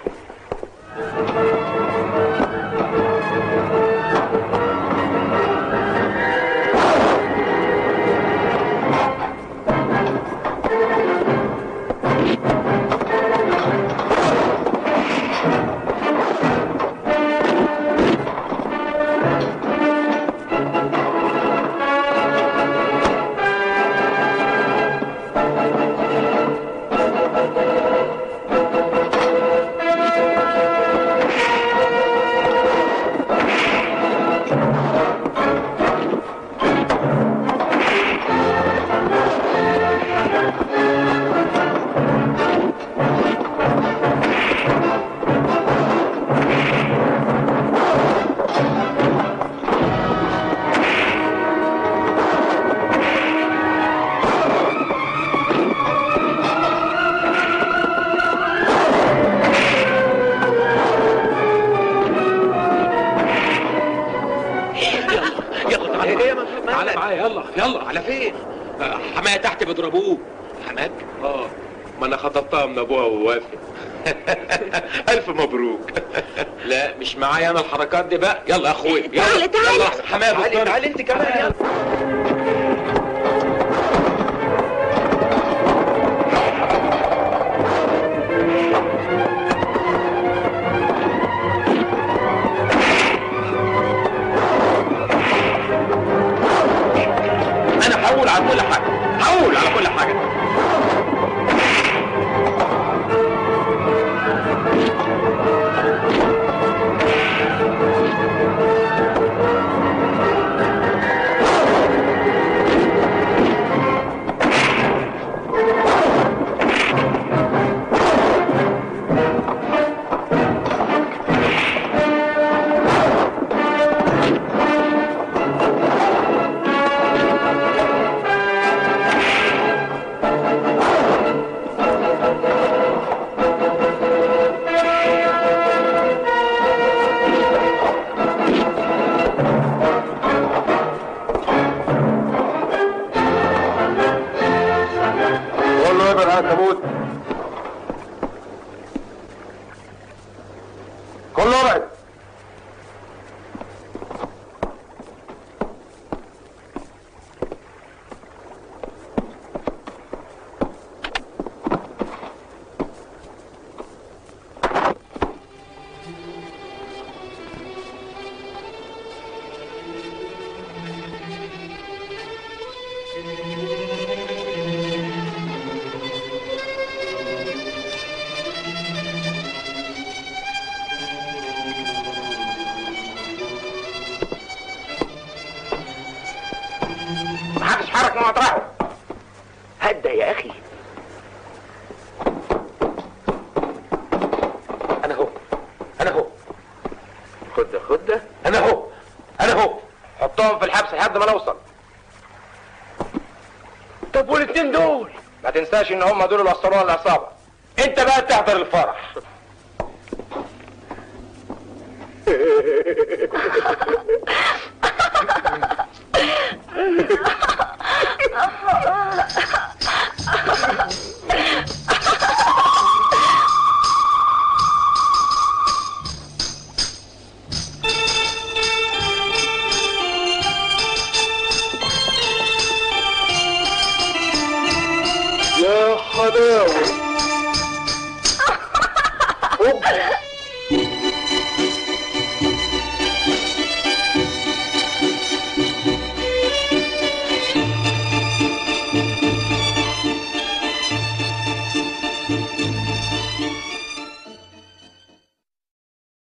حماتي بيضربوه حماك؟ اه ما انا خطبتها من ابوها ووافق الف مبروك لا مش معايا انا الحركات دي بقى يلا يا اخويا يلا تعالى، تعالى. يلا أحسن. حماية تعالي بتضرب. تعالي انت كمان يلا انا هقول على كل حاجه هقول على كل حاجه كله يبعد عن التابوت كله ابعد محدش حرك من مطرحه هدى يا اخي انا هو انا هو خد ده خد ده انا هو انا هو حطهم في الحبس لحد ما نوصل طب والاتنين دول ما تنساش ان هم دول اللي وصلونا العصابه انت بقى تحضر الفرح يا حلاوه هوب